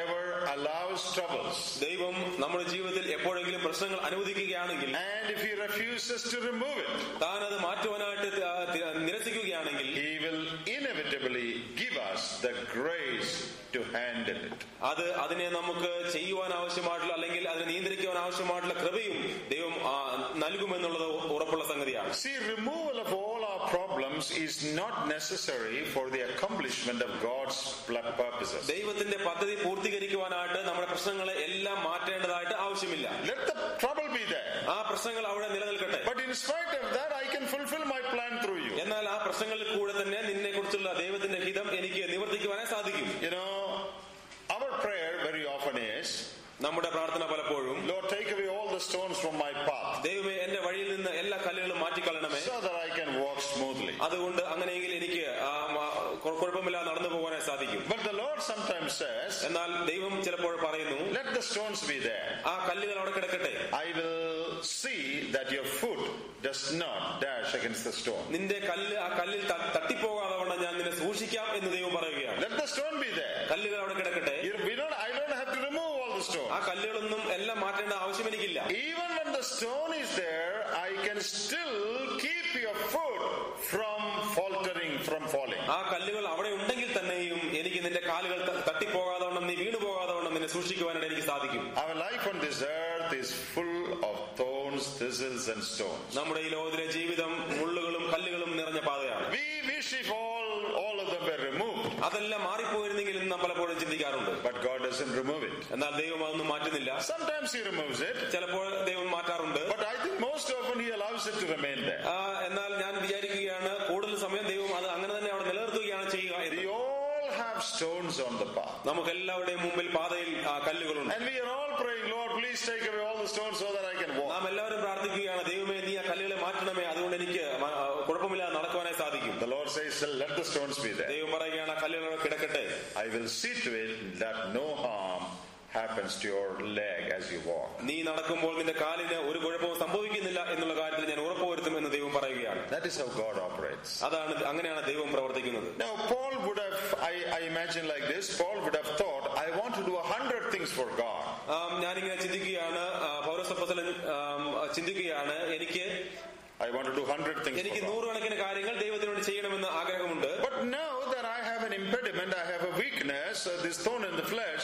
allows troubles, ദൈവം നമ്മുടെ ജീവിതത്തിൽ എപ്പോഴെങ്കിലും പ്രശ്നങ്ങൾ അനുവദിക്കുകയാണെങ്കിൽ and if He refuses to remove it, താൻ അത് മാറ്റുവാനായിട്ട് ത- ത- നിരസിക്കുകയാണെങ്കിൽ He will inevitably give us the grace to handle it. അത് അതിനെ നമുക്ക് ചെയ്യുവാൻ ആവശ്യമായിട്ടുള്ള അല്ലെങ്കിൽ അതിനെ നിയന്ത്രിക്കുവാൻ ആവശ്യമായിട്ടുള്ള കൃപയും ദൈവം ആ, നൽകുമെന്നുള്ളത് ഉറപ്പുള്ള സംഗതിയാണ് See, removal of all our problems is not necessary for the accomplishment of God's pl- purposes. ദൈവത്തിന്റെ പദ്ധതി പൂർത്തീകരിക്കുവാനായിട്ട് നമ്മുടെ പ്രശ്നങ്ങളെ എല്ലാം മാറ്റേണ്ടതായിട്ട് ആവശ്യമില്ല Let the trouble be there. ആ പ്രശ്നങ്ങൾ അവിടെ നിലനിൽക്കട്ടെ But in spite of that, I can fulfill my plan through you. എന്നാൽ ആ പ്രശ്നങ്ങളിൽ കൂടെ തന്നെ നിന്നെ കുറിച്ചുള്ള ദൈവത്തിന്റെ ഹിതം എനിക്ക് നിവർത്തിക്കുവാനേ സാധിക്കും You know, our prayer very often is, നമ്മുടെ പ്രാർത്ഥന പലപ്പോഴും Lord, take away all the stones from my path ദൈവമേ എന്റെ വഴിയിൽ നിന്ന് എല്ലാ കല്ലുകളും മാറ്റിക്കളയണമേ so that I can walk smoothly. അതുകൊണ്ട് അങ്ങനെയെങ്കിൽ എനിക്ക് ആ മ- കൊ- കുഴപ്പമില്ലാതെ നടന്നു പോകാനേ സാധിക്കും But the Lord sometimes says, എന്നാൽ ദൈവം ചിലപ്പോൾ പറയുന്നു Let the stones be there. ആ കല്ലുകൾ അവിടെ കിടക്കട്ടെ I will see that your foot does not dash against the stone. നിന്റെ കല്ല് ആ കല്ലിൽ ത- തട്ടിപ്പോകാതെ വണ്ണം ഞാൻ നിന്നെ സൂക്ഷിക്കാം എന്ന് ദൈവം പറയുകയാണ് Let the stone be there. കല്ലുകൾ അവിടെ കിടക്കട്ടെ You- We don't, I don't have to remove all the stones. ആ കല്ലുകളൊന്നും എല്ലാം മാറ്റേണ്ട ആവശ്യം എനിക്കില്ല Even when the stone is there, I can still keep your foot from faltering, from falling. ആ കല്ലുകൾ അവിടെ ഉണ്ടെങ്കിൽ തന്നെയും എനിക്ക് നിന്റെ കാലുകൾ ത- തട്ടിപ്പോകാതെ വണ്ണം നീ വീണു പോകാതെ വണ്ണം നിന്നെ സൂക്ഷിക്കുവാനായിട്ട് എനിക്ക് സാധിക്കും Our life on this earth is full of thorns, thistles, and stones. നമ്മുടെ ഈ ലോകത്തിലെ ജീവിതം മുള്ളുകളും കല്ലുകളും നിറഞ്ഞ പാതയാണ് We wish if all, all of them were removed, അതെല്ലാം മാറിപ്പോയിരുന്നെങ്കിൽ എന്ന് നാം പലപ്പോഴും ചിന്തിക്കാറുണ്ട് but God doesn't remove it. എന്നാൽ ദൈവം അതൊന്നും മാറ്റുന്നില്ല Sometimes He removes it, ചിലപ്പോൾ ദൈവം മാറ്റാറുണ്ട് but I think most often He allows it to remain there. ആ, എന്നാൽ ഞാൻ വിചാരിക്കുകയാണ് കൂടുതൽ സമയം ദൈവം അത് അങ്ങനെ തന്നെ അവിടെ നിലനിർത്തുകയാണ് ചെയ്യുക എന്ന്. We all have stones on the path. നമുക്ക് എല്ലാവരുടെയും മുമ്പിൽ പാതയിൽ ആ, കല്ലുകളുണ്ട് And we are all praying, Lord, please take away all the stones so that I can walk. നാം എല്ലാവരും പ്രാർത്ഥിക്കുകയാണ് ദൈവമേ നീ ആ കല്ലുകളെ മാറ്റണമേ അതുകൊണ്ട് എനിക്ക് മ- ആ, കുഴപ്പമില്ലാതെ നടക്കുവാനായി സാധിക്കും The Lord says, let the stones be there. ദൈവം പറയുകയാണ് ആ കല്ലുകൾ അവിടെ കിടക്കട്ടെ I will see to it that no harm happens to your leg as you walk. നീ നടക്കുമ്പോൾ നിന്റെ കാലിന് ഒരു കുഴപ്പവും സംഭവിക്കുന്നില്ല എന്നുള്ള കാര്യത്തിൽ ഞാൻ ഉറപ്പുവരുത്തും എന്ന് ദൈവം പറയുകയാണ് That is how God operates. അതാണ് അങ്ങനെയാണ് ദൈവം പ്രവർത്തിക്കുന്നത് Now, Paul would have, I, I imagine like this, Paul would have thought, I want to do a hundred things for God. ആം, ഞാനിങ്ങനെ ചിന്തിക്കുകയാണ് ആ, പൗരസപ്പസലൻ ആം, ചിന്തിക്കുകയാണ് എനിക്ക് I want to do hundred things എനിക്ക് for God. നൂറുകണക്കിന് കാര്യങ്ങൾ ദൈവത്തിനോട് ചെയ്യണമെന്ന് ആഗ്രഹമുണ്ട് But now that I have an impediment, I have a weakness, uh, this thorn in the flesh,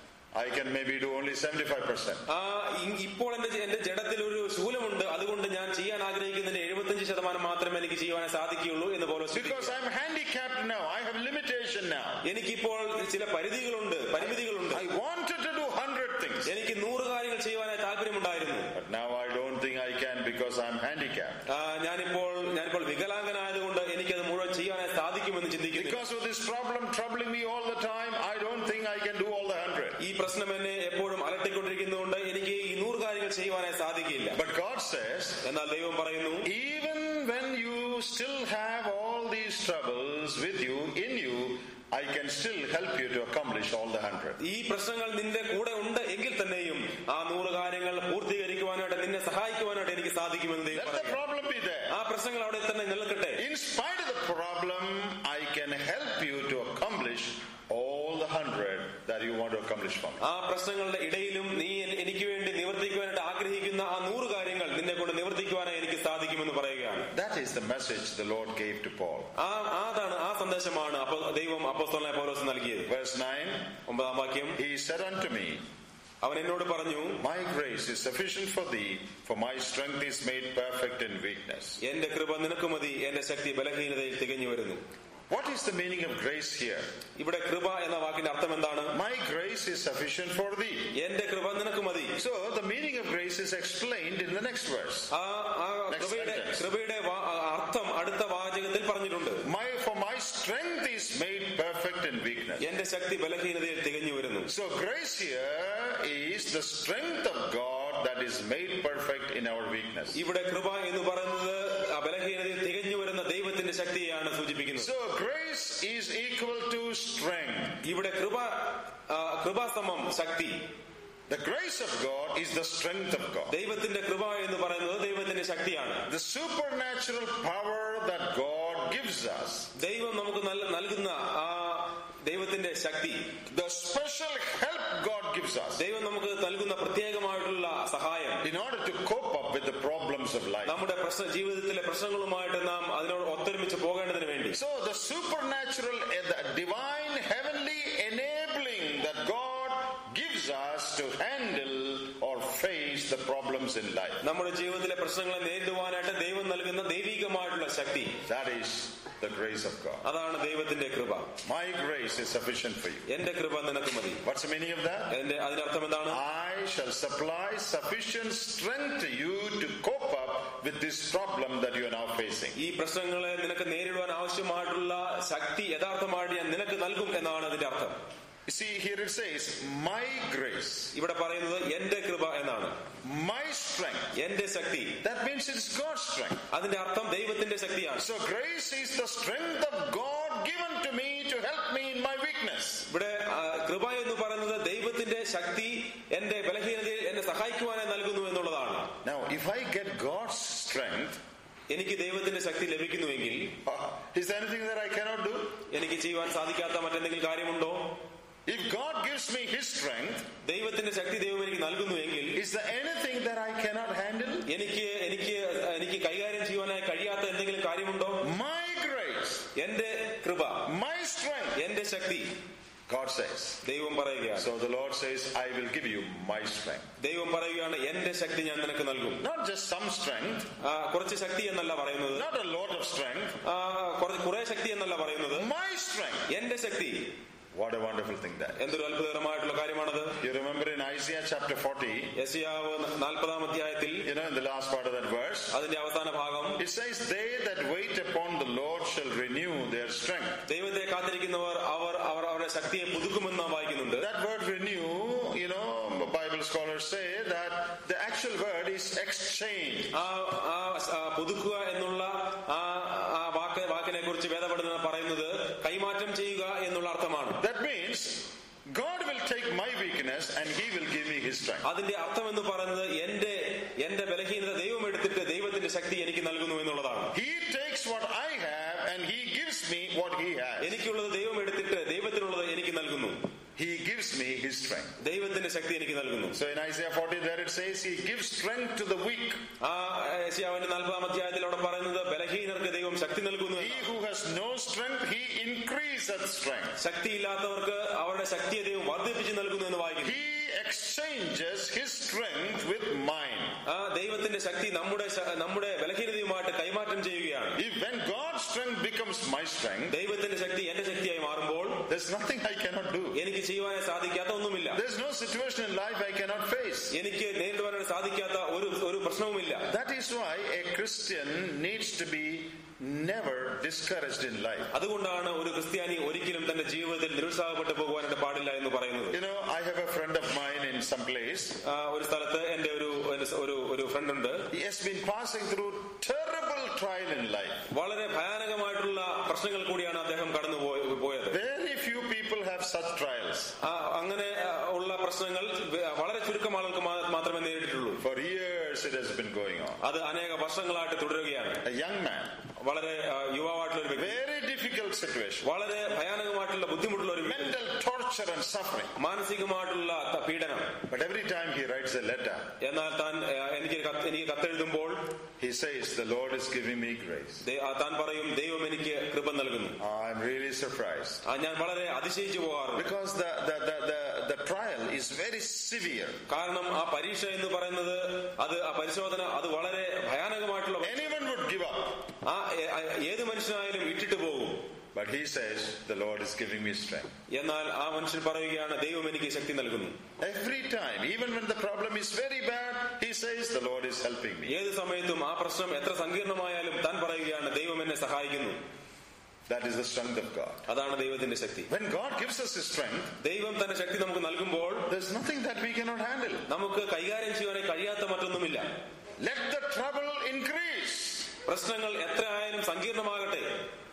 I can maybe do only 75%. ആ ഇ- ഇപ്പോൾ എന്റെ എന്റെ ജഡത്തിൽ ഒരു ശൂലമുണ്ട് അതുകൊണ്ട് ഞാൻ ചെയ്യാൻ ആഗ്രഹിക്കുന്നതിന്റെ എഴുപത്തഞ്ച് ശതമാനം മാത്രമേ എനിക്ക് ചെയ്യാൻ സാധിക്കുകയുള്ളൂ എന്ന് പോലെ Because I'm handicapped now, I have limitation now. എനിക്കിപ്പോൾ ചില പരിധികളുണ്ട് പരിമിതികളുണ്ട് I wanted to do hundred things. എനിക്ക് നൂറ് കാര്യങ്ങൾ ചെയ്യുവാനായി താല്പര്യമുണ്ടായിരുന്നു But now I don't think I can because I'm handicapped. ആ, ഞാനിപ്പോൾ ഞാനിപ്പോൾ വികലാംഗനായതുകൊണ്ട് എനിക്കത് മുഴുവൻ ചെയ്യാനായി സാധിക്കുമെന്ന് ചിന്തിക്കുന്നു Because of this problem troubling me all the time, I don't think I can do all the hundred. ഈ പ്രശ്നം എന്നെ എപ്പോഴും അലട്ടിക്കൊണ്ടിരിക്കുന്നതുകൊണ്ട് എനിക്ക് ഈ നൂറ് കാര്യങ്ങൾ ചെയ്യുവാനായി സാധിക്കില്ല But God says, എന്നാൽ ദൈവം പറയുന്നു even when you still have all these troubles with you, in you, I can still help you to accomplish all the hundred. ഈ പ്രശ്നങ്ങൾ നിന്റെ കൂടെ ഉണ്ട് എങ്കിൽ തന്നെയും ആ നൂറ് കാര്യങ്ങൾ പൂർത്തീകരിക്കുവാനായിട്ട് നിന്നെ സഹായിക്കുവാനായിട്ട് എനിക്ക് സാധിക്കുമെന്ന് ദൈവം Let the പറയുന്നു problem be there. ആ പ്രശ്നങ്ങൾ അവിടെ തന്നെ നിലനിൽക്കട്ടെ In spite of the problem, I can help you to accomplish all the hundred that you want to accomplish for me. ആ പ്രശ്നങ്ങളുടെ ഇടയിലും നീ എൻ- എനിക്ക് വേണ്ടി നിവർത്തിക്കുവാനായിട്ട് ആഗ്രഹിക്കുന്ന ആ നൂറ് കാര്യങ്ങൾ നിന്നെ കൊണ്ട് നിവർത്തിക്കുവാനായി എനിക്ക് സാധിക്കുമെന്ന് പറയുകയാണ് That is the message the Lord gave to Paul. ആ അതാണ് ആ സന്ദേശമാണ് അപ്പൊ ദൈവം അപ്പോസ്തലനായ പൗലോസ് നൽകിയത് Verse 9 ഒമ്പതാം വാക്യം He said unto me, അവൻ എന്നോട് പറഞ്ഞു My grace is sufficient for thee, for my strength is made perfect in weakness. എന്റെ കൃപ നിനക്ക് മതി എന്റെ ശക്തി ബലഹീനതയിൽ തികഞ്ഞു വരുന്നു What is the meaning of grace here? ഇവിടെ കൃപ എന്ന വാക്കിന്റെ അർത്ഥം എന്താണ് My grace is sufficient for thee. എന്റെ കൃപ നിനക്ക് മതി So the meaning of grace is explained in the next verse. ആ ആ Next കൃപയുടെ sentence. കൃപയുടെ വാ- ആ അർത്ഥം അടുത്ത വാചകത്തിൽ പറഞ്ഞിട്ടുണ്ട് My for my strength is made perfect in weakness. എന്റെ ശക്തി ബലഹീനതയിൽ തികഞ്ഞു വരുന്നു So grace here is the strength of God that is made perfect in our weakness. ഇവിടെ കൃപ എന്ന് പറയുന്നത് ആ ബലഹീനതയിൽ തികഞ്ഞു വരുന്ന ദൈവത്തിന്റെ ശക്തിയാണ് സൂചിപ്പിക്കുന്നത് So grace is equal to strength. ഇവിടെ കൃപ ആ, കൃപാസമം ശക്തി The grace of God is the strength of God. ദൈവത്തിന്റെ കൃപ എന്ന് പറയുന്നത് ദൈവത്തിന്റെ ശക്തിയാണ് The supernatural power that God gives us. ദൈവം നമുക്ക് നൽ- നൽകുന്ന ആ ദൈവത്തിന്റെ ശക്തി The special help God gives us ദൈവം നമുക്ക് നൽകുന്ന പ്രത്യേകമായിട്ടുള്ള സഹായം in order to cope up with the problems of life. നമ്മുടെ പ്രശ്ന ജീവിതത്തിലെ പ്രശ്നങ്ങളുമായിട്ട് നാം അതിനോട് ഒത്തൊരുമിച്ച് പോകേണ്ടതിന് വേണ്ടി So the supernatural, eh, the divine, heavenly enabling that God gives us to handle or face the problems in life. നമ്മുടെ ജീവിതത്തിലെ പ്രശ്നങ്ങളെ നേരിടുവാനായിട്ട് ദൈവം നൽകുന്ന ദൈവികമായിട്ടുള്ള ശക്തി That is the grace of God. അതാണ് ദൈവത്തിന്റെ കൃപ My grace is sufficient for you. എന്റെ കൃപ നിനക്ക് മതി What's the meaning of that? എന്റെ അതിനർത്ഥം എന്താണ് I shall supply sufficient strength to you to cope up with this problem that you are now facing. ഈ പ്രശ്നങ്ങളെ നിനക്ക് നേരിടുവാൻ ആവശ്യമായിട്ടുള്ള ശക്തി യഥാർത്ഥമായിട്ട് ഞാൻ നിനക്ക് നൽകും എന്നാണ് അതിന്റെ അർത്ഥം You see, here it says, My grace, ഇവിടെ പറയുന്നത് എന്റെ കൃപ എന്നാണ് my strength. എന്റെ ശക്തി That means it's God's strength. അതിന്റെ അർത്ഥം ദൈവത്തിന്റെ ശക്തിയാണ് So grace is the strength of God given to me to help me in my weakness. ഇവിടെ ആ, കൃപ എന്ന് പറയുന്നത് ദൈവത്തിന്റെ ശക്തി എന്റെ ബലഹീനതയിൽ എന്നെ സഹായിക്കുവാനായി നൽകുന്നു എന്നുള്ളതാണ് Now, if I get God's strength, എനിക്ക് ദൈവത്തിന്റെ ശക്തി ലഭിക്കുന്നുവെങ്കിൽ is there anything that I cannot do? എനിക്ക് ചെയ്യുവാൻ സാധിക്കാത്ത മറ്റെന്തെങ്കിലും കാര്യമുണ്ടോ If God gives me His strength, ദൈവത്തിന്റെ ശക്തി ദൈവം എനിക്ക് നൽകുന്നുവെങ്കിൽ is there anything that I cannot handle? എനിക്ക് എനിക്ക് എനിക്ക് കൈകാര്യം ചെയ്യുവാനായി കഴിയാത്ത എന്തെങ്കിലും കാര്യമുണ്ടോ My grace, എന്റെ കൃപ my strength, എന്റെ ശക്തി God says. ദൈവം പറയുകയാണ് So the Lord says, I will give you my strength. ദൈവം പറയുകയാണ് എന്റെ ശക്തി ഞാൻ നിനക്ക് നൽകും Not just some strength, ആ, കുറച്ച് ശക്തി എന്നല്ല പറയുന്നത് not a lot of strength, ആ, കുറച്ച് കുറെ ശക്തി എന്നല്ല പറയുന്നത് my strength. എന്റെ ശക്തി What a wonderful thing that is. എന്തൊരു അത്ഭുതകരമായിട്ടുള്ള കാര്യമാണത് You remember in Isaiah chapter 40, യശയാവ് നാൽപ്പതാം അധ്യായത്തിൽ you know, in the last part of that verse, അതിന്റെ അവസാന ഭാഗം it says, They that wait upon the Lord shall renew their strength. ദൈവത്തെ കാത്തിരിക്കുന്നവർ അവർ അവർ അവരുടെ ശക്തിയെ പുതുക്കുമെന്ന് നാം വായിക്കുന്നുണ്ട് That word renew, you know, Bible scholars say that the actual word is exchange. ആ ആ ആ പുതുക്കുക എന്നുള്ള ആ ആ വാക്ക് വാക്കിനെ കുറിച്ച് വേദപഠനം പറയുന്നത് കൈമാറ്റം ചെയ്യുക എന്നുള്ള അർത്ഥമാണ് That means God will take my weakness and He will give me His strength. അതിന്റെ അർത്ഥം എന്ന് പറയുന്നത് എന്റെ എന്റെ ബലഹീനത ദൈവം എടുത്തിട്ട് ദൈവത്തിന്റെ ശക്തി എനിക്ക് നൽകുന്നു എന്നുള്ളതാണ് He takes what I have and He gives me what He has. എനിക്കുള്ളത് ദൈവം എടുത്തിട്ട് ദൈവത്തിനുള്ളത് എനിക്ക് നൽകുന്നു He gives me His strength. ദൈവത്തിന്റെ ശക്തി എനിക്ക് നൽകുന്നു So in Isaiah 40, there it says, He gives strength to the weak. ആ യശയാവിന്റെ നാൽപ്പതാം അധ്യായത്തിൽ അവിടെ പറയുന്നത് ബലഹീനർക്ക് ദൈവം ശക്തി നൽകുന്നു He എന്നാണ്. who has no strength, He increaseth strength. ശക്തിയില്ലാത്തവർക്ക് അവരുടെ ശക്തിയെ ദൈവം വർദ്ധിപ്പിച്ച് നൽകുന്നു എന്ന് വായിക്കുന്നു He exchanges His strength with mine. ആ ദൈവത്തിന്റെ ശക്തി നമ്മുടെ ശ- നമ്മുടെ ബലഹീനതയുമായിട്ട് കൈമാറ്റം ചെയ്യുകയാണ് If when God's strength becomes my strength, ദൈവത്തിന്റെ ശക്തി എന്റെ ശക്തിയായി മാറുമ്പോൾ there's nothing I cannot do. എനിക്ക് ചെയ്യുവാനായി സാധിക്കാത്ത ഒന്നുമില്ല There's no situation in life I cannot face. എനിക്ക് നേരിടുവാനായിട്ട് സാധിക്കാത്ത ഒരു ഒരു പ്രശ്നവുമില്ല That is why a Christian needs to be never discouraged in life. അതുകൊണ്ടാണ് ഒരു ക്രിസ്ത്യാനി ഒരിക്കലും തന്റെ ജീവിതത്തിൽ നിരുത്സാഹപ്പെട്ടു പോകുവാനായിട്ട് പാടില്ല എന്ന് പറയുന്നത് You know, I have a friend of mine in some place. ആ, ഒരു സ്ഥലത്ത് എന്റെ ഒരു ഒരു ഒരു ഫ്രണ്ട് ഉണ്ട് He has been passing through terrible trial in life. വളരെ ഭയാനകമായിട്ടുള്ള പ്രശ്നങ്ങൾ കൂടിയാണ് അദ്ദേഹം കടന്നു പോയ- പോയത് Very few people have such trials. ആ, അങ്ങനെ ആ, ഉള്ള പ്രശ്നങ്ങൾ വ- വളരെ ചുരുക്കം ആളുകൾക്ക് മാ- മാത്രമേ നേരിട്ടുള്ളൂ For years it has been going on. അത് അനേക വർഷങ്ങളായിട്ട് തുടരുകയാണ് A young man, വളരെ ആ, യുവാവായിട്ടുള്ള ഒരു വ്യക്തി very difficult situation. വളരെ ഭയാനകമായിട്ടുള്ള ബുദ്ധിമുട്ടുള്ള ഒരു വ്യക്തി Mental torture and suffering. മാനസികമായിട്ടുള്ള ത- പീഡനം But every time he writes a letter, എന്നാൽ താൻ ആ, എനിക്ക് ഒരു കത്ത് എനിക്ക് കത്തെഴുതുമ്പോൾ he says, The Lord is giving me grace. ദൈ- ആ, താൻ പറയും ദൈവം എനിക്ക് കൃപ നൽകുന്നു I'm really surprised. ആ, ഞാൻ വളരെ അതിശയിച്ചു പോകാറുണ്ട് Because the, the, the, the, the trial is very severe. കാരണം ആ പരീക്ഷ എന്ന് പറയുന്നത് അത് ആ പരിശോധന അത് വളരെ ഭയാനകമായിട്ടുള്ള Anyone would give up. ആ ഏ- ആ, ഏത് മനുഷ്യനായാലും ഇട്ടിട്ട് പോകും But he says, The Lord is giving me strength. എന്നാൽ ആ മനുഷ്യൻ പറയുകയാണ് ദൈവം എനിക്ക് ശക്തി നൽകുന്നു Every time, even when the problem is very bad, he says, The Lord is helping me. ഏത് സമയത്തും ആ പ്രശ്നം എത്ര സങ്കീർണമായാലും താൻ പറയുകയാണ് ദൈവം എന്നെ സഹായിക്കുന്നു That is the strength of God. അതാണ് ദൈവത്തിന്റെ ശക്തി When God gives us His strength, ദൈവം തന്റെ ശക്തി നമുക്ക് നൽകുമ്പോൾ there's nothing that we cannot handle. നമുക്ക് കൈകാര്യം ചെയ്യാനായി കഴിയാത്ത മറ്റൊന്നുമില്ല Let the trouble increase. പ്രശ്നങ്ങൾ എത്ര ആയാലും സങ്കീർണമാകട്ടെ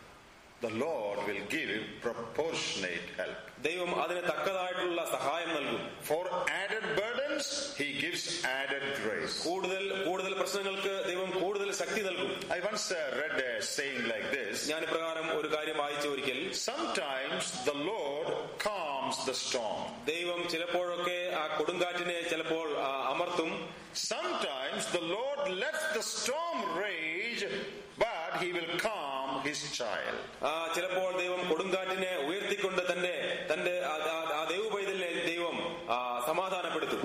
The Lord will give proportionate help. ദൈവം അതിന് തക്കതായിട്ടുള്ള സഹായം നൽകും For added burdens, He gives added grace. കൂടുതൽ കൂടുതൽ പ്രശ്നങ്ങൾക്ക് ദൈവം കൂടുതൽ ശക്തി നൽകും I once uh, read a saying like this ഞാൻ ഇപ്രകാരം ഒരു കാര്യം വായിച്ച ഒരിക്കൽ Sometimes the Lord calms the storm. ദൈവം ചിലപ്പോഴൊക്കെ ആ കൊടുങ്കാറ്റിനെ ചിലപ്പോൾ ആ, അമർത്തും Sometimes the Lord lets the storm rage, but he will calm his child. ആ, ചിലപ്പോൾ ദൈവം കൊടുങ്കാറ്റിനെ ഉയർത്തിക്കൊണ്ട് തന്റെ തന്റെ ആ- ആ- ആ ദൈവ പൈതലിനെ ദൈവം ആ, സമാധാനപ്പെടുത്തും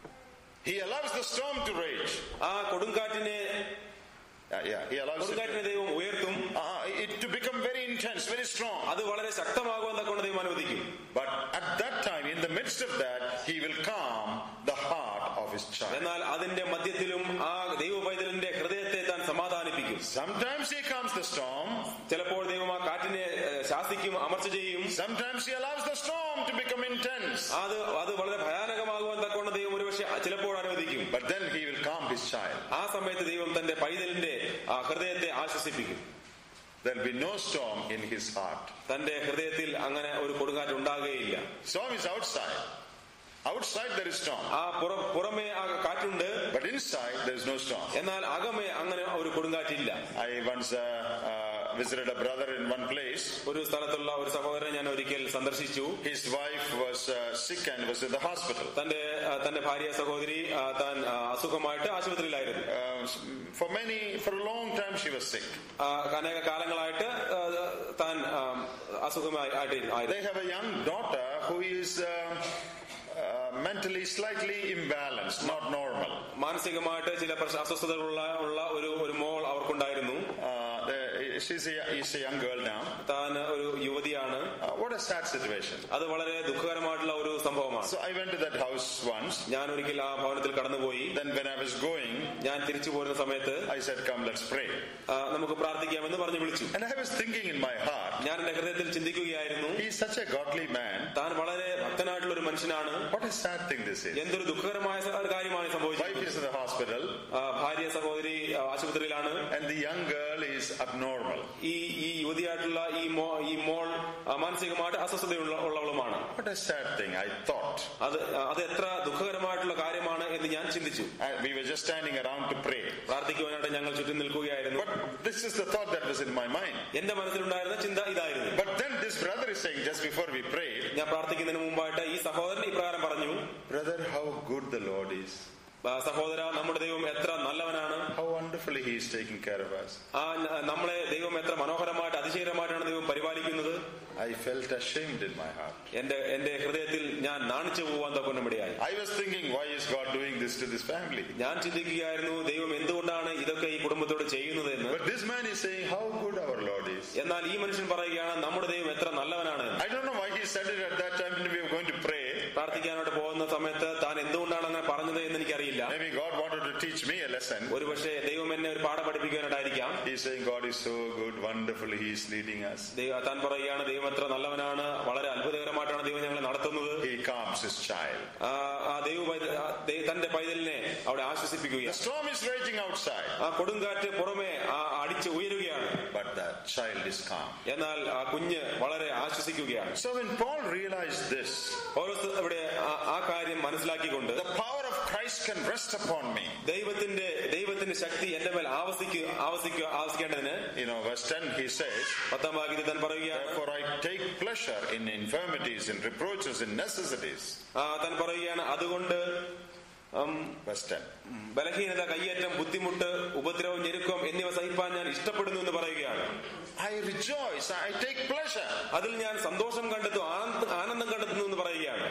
He allows the storm to rage. ആ കൊടുങ്കാറ്റിനെ Yeah, yeah, he allows it, കൊടുങ്കാറ്റിനെ ദൈവം ഉയർത്തും uh, it to become very intense, very strong. അത് വളരെ ശക്തമാകുവാൻ തക്കൊണ്ട് ദൈവം അനുവദിക്കും But at that time, in the midst of that, he will calm the heart of his child. എന്നാൽ അതിന്റെ മധ്യത്തിലും ആ ദൈവ പൈതലിന്റെ ഹൃദയത്തെ താൻ സമാധാനിപ്പിക്കും Sometimes he calms the storm. ചിലപ്പോൾ ദൈവം ആ കാറ്റിനെ ഏഹ്, ശാസിക്കും അമർച്ച ചെയ്യും Sometimes he allows the storm to become intense. അത് അത് വളരെ ഭയാനകമാകുവാൻ തക്കൊണ്ട് ദൈവം ഒരുപക്ഷെ ചിലപ്പോൾ അനുവദിക്കും But then he will calm his child. ആ സമയത്ത് ദൈവം തന്റെ പൈതലിന്റെ ആ ഹൃദയത്തെ ആശ്വസിപ്പിക്കും There will be no storm in his heart. തന്റെ ഹൃദയത്തിൽ അങ്ങനെ ഒരു കൊടുങ്കാറ്റ് ഉണ്ടാകുകയില്ല Storm is outside. Outside there is storm. ആ പുറ- പുറമേ ആ കാറ്റുണ്ട് But inside there is no storm. എന്നാൽ അകമേ അങ്ങനെ ഒരു കൊടുങ്കാറ്റില്ല I once uh, uh, visited a brother in one place. ഒരു സ്ഥലത്തുള്ള ഒരു സഹോദരനെ ഞാൻ ഒരിക്കൽ സന്ദർശിച്ചു His wife was uh, sick and was in the hospital. തന്റെ ആ, തന്റെ ഭാര്യ സഹോദരി ആ, താൻ ആ, അസുഖമായിട്ട് ആശുപത്രിയിലായിരുന്നു Uh, for many, for a long time she was sick. ആ, അനേക കാലങ്ങളായിട്ട് ആ, താൻ ആ, അസുഖമായി ആയിട്ട് ആയിരുന്നു They have a young daughter who is uh, uh, mentally slightly imbalanced, not normal. മാനസികമായിട്ട് ചില പ്രശ്ന അസ്വസ്ഥതകളുള്ള ഉള്ള ഒരു ഒരു മോൾ അവർക്കുണ്ടായിരുന്നു Uh, the- she's a, is a young girl now. താൻ ഒരു യുവതിയാണ് Uh, what a sad situation. അത് വളരെ ദുഃഖകരമായിട്ടുള്ള ഒരു സംഭവമാണ് So I went to that house once. ഞാൻ ഒരിക്കൽ ആ ഭവനത്തിൽ കടന്നുപോയി Then when I was going, ഞാൻ തിരിച്ചു പോരുന്ന സമയത്ത് I said, come, let's pray. ആ, നമുക്ക് പ്രാർത്ഥിക്കാമെന്ന് പറഞ്ഞു വിളിച്ചു And I was thinking in my heart, ഞാൻ എന്റെ ഹൃദയത്തിൽ ചിന്തിക്കുകയായിരുന്നു he's such a godly man. താൻ വളരെ ഭക്തനായിട്ടുള്ള ഒരു മനുഷ്യനാണ് What a sad thing this is. എന്തൊരു ദുഃഖകരമായ സ- കാര്യമാണ് Wife സംഭവിച്ചത് is in the hospital ആ, ഭാര്യ സഹോദരി ആ, ആശുപത്രിയിലാണ് and the young girl is abnormal. ഈ ഈ യുവതിയായിട്ടുള്ള ഈ മോ ഈ മോൾ ആ, മാനസികമായിട്ട് അസ്വസ്ഥതയുള്ള ഉള്ളവളുമാണ് What a sad thing, I thought. അത് അത് എത്ര ദുഃഖകരമായിട്ടുള്ള കാര്യമാണ് എന്ന് ഞാൻ ചിന്തിച്ചു And we were just standing around to pray. പ്രാർത്ഥിക്കുവാനായിട്ട് ഞങ്ങൾ ചുറ്റും നിൽക്കുകയായിരുന്നു But this is the thought that was in my mind. എന്റെ മനസ്സിലുണ്ടായിരുന്ന ചിന്ത ഇതായിരുന്നു But then this brother is saying, just before we prayed, ഞാൻ പ്രാർത്ഥിക്കുന്നതിന് മുമ്പായിട്ട് ഈ സഹോദരൻ ഇപ്രകാരം പറഞ്ഞു Brother, how good the Lord is. "ആ, സഹോദര നമ്മുടെ ദൈവം എത്ര നല്ലവനാണ് How wonderfully He is taking care of us. ആ ന- നമ്മളെ ദൈവം എത്ര മനോഹരമായിട്ട് അതിശയകരമായിട്ടാണ് ദൈവം പരിപാലിക്കുന്നത് I felt ashamed in my heart. എന്റെ എന്റെ ഹൃദയത്തിൽ ഞാൻ നാണിച്ചു പോവാൻ തക്കൊണ്ടുമിടയായി I was thinking, why is God doing this to this family? ഞാൻ ചിന്തിക്കുകയായിരുന്നു ദൈവം എന്തുകൊണ്ടാണ് ഇതൊക്കെ ഈ കുടുംബത്തോട് ചെയ്യുന്നത് എന്ന് But this man is saying how good our Lord is. എന്നാൽ ഈ മനുഷ്യൻ പറയുകയാണ് നമ്മുടെ ദൈവം എത്ര നല്ലവനാണ് എന്ന്. I don't know why he said it at that time when we were going to pray. പ്രാർത്ഥിക്കാനായിട്ട് പോകുന്ന സമയത്ത് താൻ എന്തുകൊണ്ടാണ് അങ്ങനെ പറഞ്ഞത് എന്ന് എനിക്കറിയില്ല Maybe God wanted to teach me a lesson. ഒരുപക്ഷെ ദൈവം എന്നെ ഒരു പാഠം പഠിപ്പിക്കാനായിട്ടായിരിക്കാം He's saying God is so good, wonderfully He is leading us. ദൈവ- താൻ പറയുകയാണ് ദൈവം എത്ര നല്ലവനാണ് വളരെ അത്ഭുതകരമായിട്ടാണ് ദൈവം ഞങ്ങളെ നടത്തുന്നത് He calms his child. ആ ആ ദൈവ പൈത- ആ ദൈ- തന്റെ പൈതലിനെ അവിടെ The ആശ്വസിപ്പിക്കുകയാണ് storm is raging outside, ആ കൊടുങ്കാറ്റ് പുറമെ ആ അടിച്ച് ഉയരുകയാണ് but the child is calm. എന്നാൽ ആ കുഞ്ഞ് വളരെ ആശ്വസിക്കുകയാണ് So when Paul realized this, പൗലോസ് ഇവിടെ ആ- ആ കാര്യം മനസ്സിലാക്കിക്കൊണ്ട് the power of Christ can rest upon me. ദൈവത്തിന്റെ ദൈവത്തിന്റെ ശക്തി എന്റെ മേൽ ആവസിക്കുക ആവസിക്കുക ആവസിക്കേണ്ടതിന് You know, verse 10 he says, പത്താം വാക്യത്തിൽ താൻ പറയുകയാണ് Therefore I take pleasure in infirmities, in reproaches, in necessities. ആ, താൻ പറയുകയാണ് അതുകൊണ്ട് ഉം, Verse 10. ബലഹീനത കയ്യേറ്റം ബുദ്ധിമുട്ട് ഉപദ്രവം ഞെരുക്കം എന്നിവ സഹിപ്പാൻ ഞാൻ ഇഷ്ടപ്പെടുന്നു എന്ന് പറയുകയാണ് I rejoice, I take pleasure. അതിൽ ഞാൻ സന്തോഷം കണ്ടെത്തും ആനന്ദ- ആനന്ദം കണ്ടെത്തുന്നു എന്ന് പറയുകയാണ്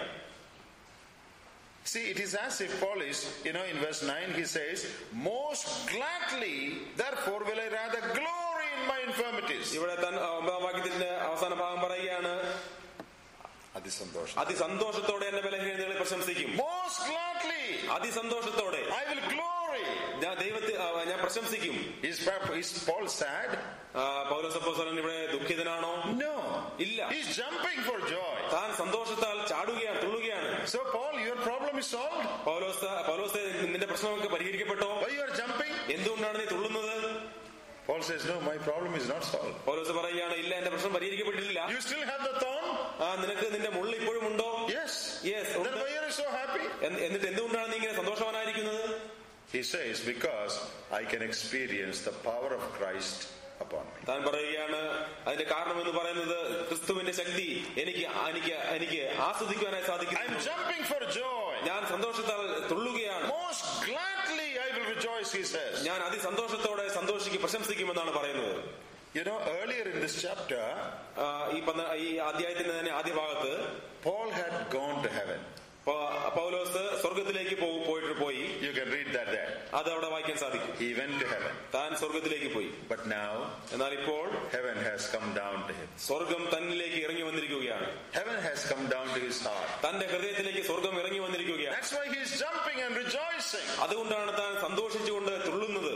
See, it is as if Paul is, you know, in verse 9 he says, Most gladly, therefore, will I rather glory in my infirmities. ഇവിടെ താൻ ആ, ഒമ്പതാം വാക്യത്തിന്റെ അവസാന ഭാഗം പറയുകയാണ് അതിസന്തോഷം. അതിസന്തോഷത്തോടെ എന്റെ ബലഹീനതകളെ പ്രശംസിക്കും Most gladly, അതിസന്തോഷത്തോടെ I will glory. ഞാൻ ദൈവത്തെ ആ, ഞാൻ പ്രശംസിക്കും Is, is Paul sad? ആ, പൗലോസപ്പോസ്തലൻ ഇവിടെ ദുഃഖിതനാണോ No. ഇല്ല He's jumping for joy. താൻ സന്തോഷത്താൽ ചാടുകയാണ് തുള്ളുകയാണ് So, Paul, your problem is solved. പൗലോസ് പൗലോസ് നിന്റെ പ്രശ്നമൊക്കെ പരിഹരിക്കപ്പെട്ടോ Why you are jumping? എന്തുകൊണ്ടാണ് നീ തുള്ളുന്നത് Paul says, No, my problem is not solved. പൗലോസ് പറയുകയാണ് ഇല്ല എന്റെ പ്രശ്നം പരിഹരിക്കപ്പെട്ടിട്ടില്ല You still have the thorn? ആ നിനക്ക് നിന്റെ മുള്ള ഇപ്പോഴും ഉണ്ടോ Yes. Yes Then why are you so happy? എന്നിട്ട് എന്തുകൊണ്ടാണ് നീ ഇങ്ങനെ സന്തോഷവാനായിരിക്കുന്നത് He says, Because I can experience the power of Christ upon me. താൻ പറയുകയാണ് അതിന്റെ കാരണം എന്ന് പറയുന്നത് ക്രിസ്തുവിന്റെ ശക്തി എനിക്ക് എനിക്ക് എനിക്ക് ആസ്വദിക്കുവാനായി I'm സാധിക്കുന്നു jumping for joy. ഞാൻ സന്തോഷത്താൽ തുള്ളുകയാണ് Most gladly I will rejoice, he says. ഞാൻ അതിസന്തോഷത്തോടെ സന്തോഷിക്കും പ്രശംസിക്കുമെന്നാണ് പറയുന്നത് You know, earlier in this chapter, ആ, ഈ പന്ത്ര- ഈ അധ്യായത്തിന്റെ തന്നെ ആദ്യ ഭാഗത്ത് Paul had gone to heaven. പ- പൗലോസ് സ്വർഗത്തിലേക്ക് പോ- പോയിട്ട് പോയി You can read that there. അത് അവിടെ വായിക്കാൻ സാധിക്കും He went to heaven. താൻ സ്വർഗത്തിലേക്ക് പോയി But now, എന്നാൽ ഇപ്പോൾ heaven has come down to him. സ്വർഗം തന്നിലേക്ക് ഇറങ്ങി വന്നിരിക്കുകയാണ് Heaven has come down to his heart. തന്റെ ഹൃദയത്തിലേക്ക് സ്വർഗം ഇറങ്ങി വന്നിരിക്കുകയാണ് That's why he is jumping and rejoicing. അതുകൊണ്ടാണ് താൻ സന്തോഷിച്ചുകൊണ്ട് തുള്ളുന്നത്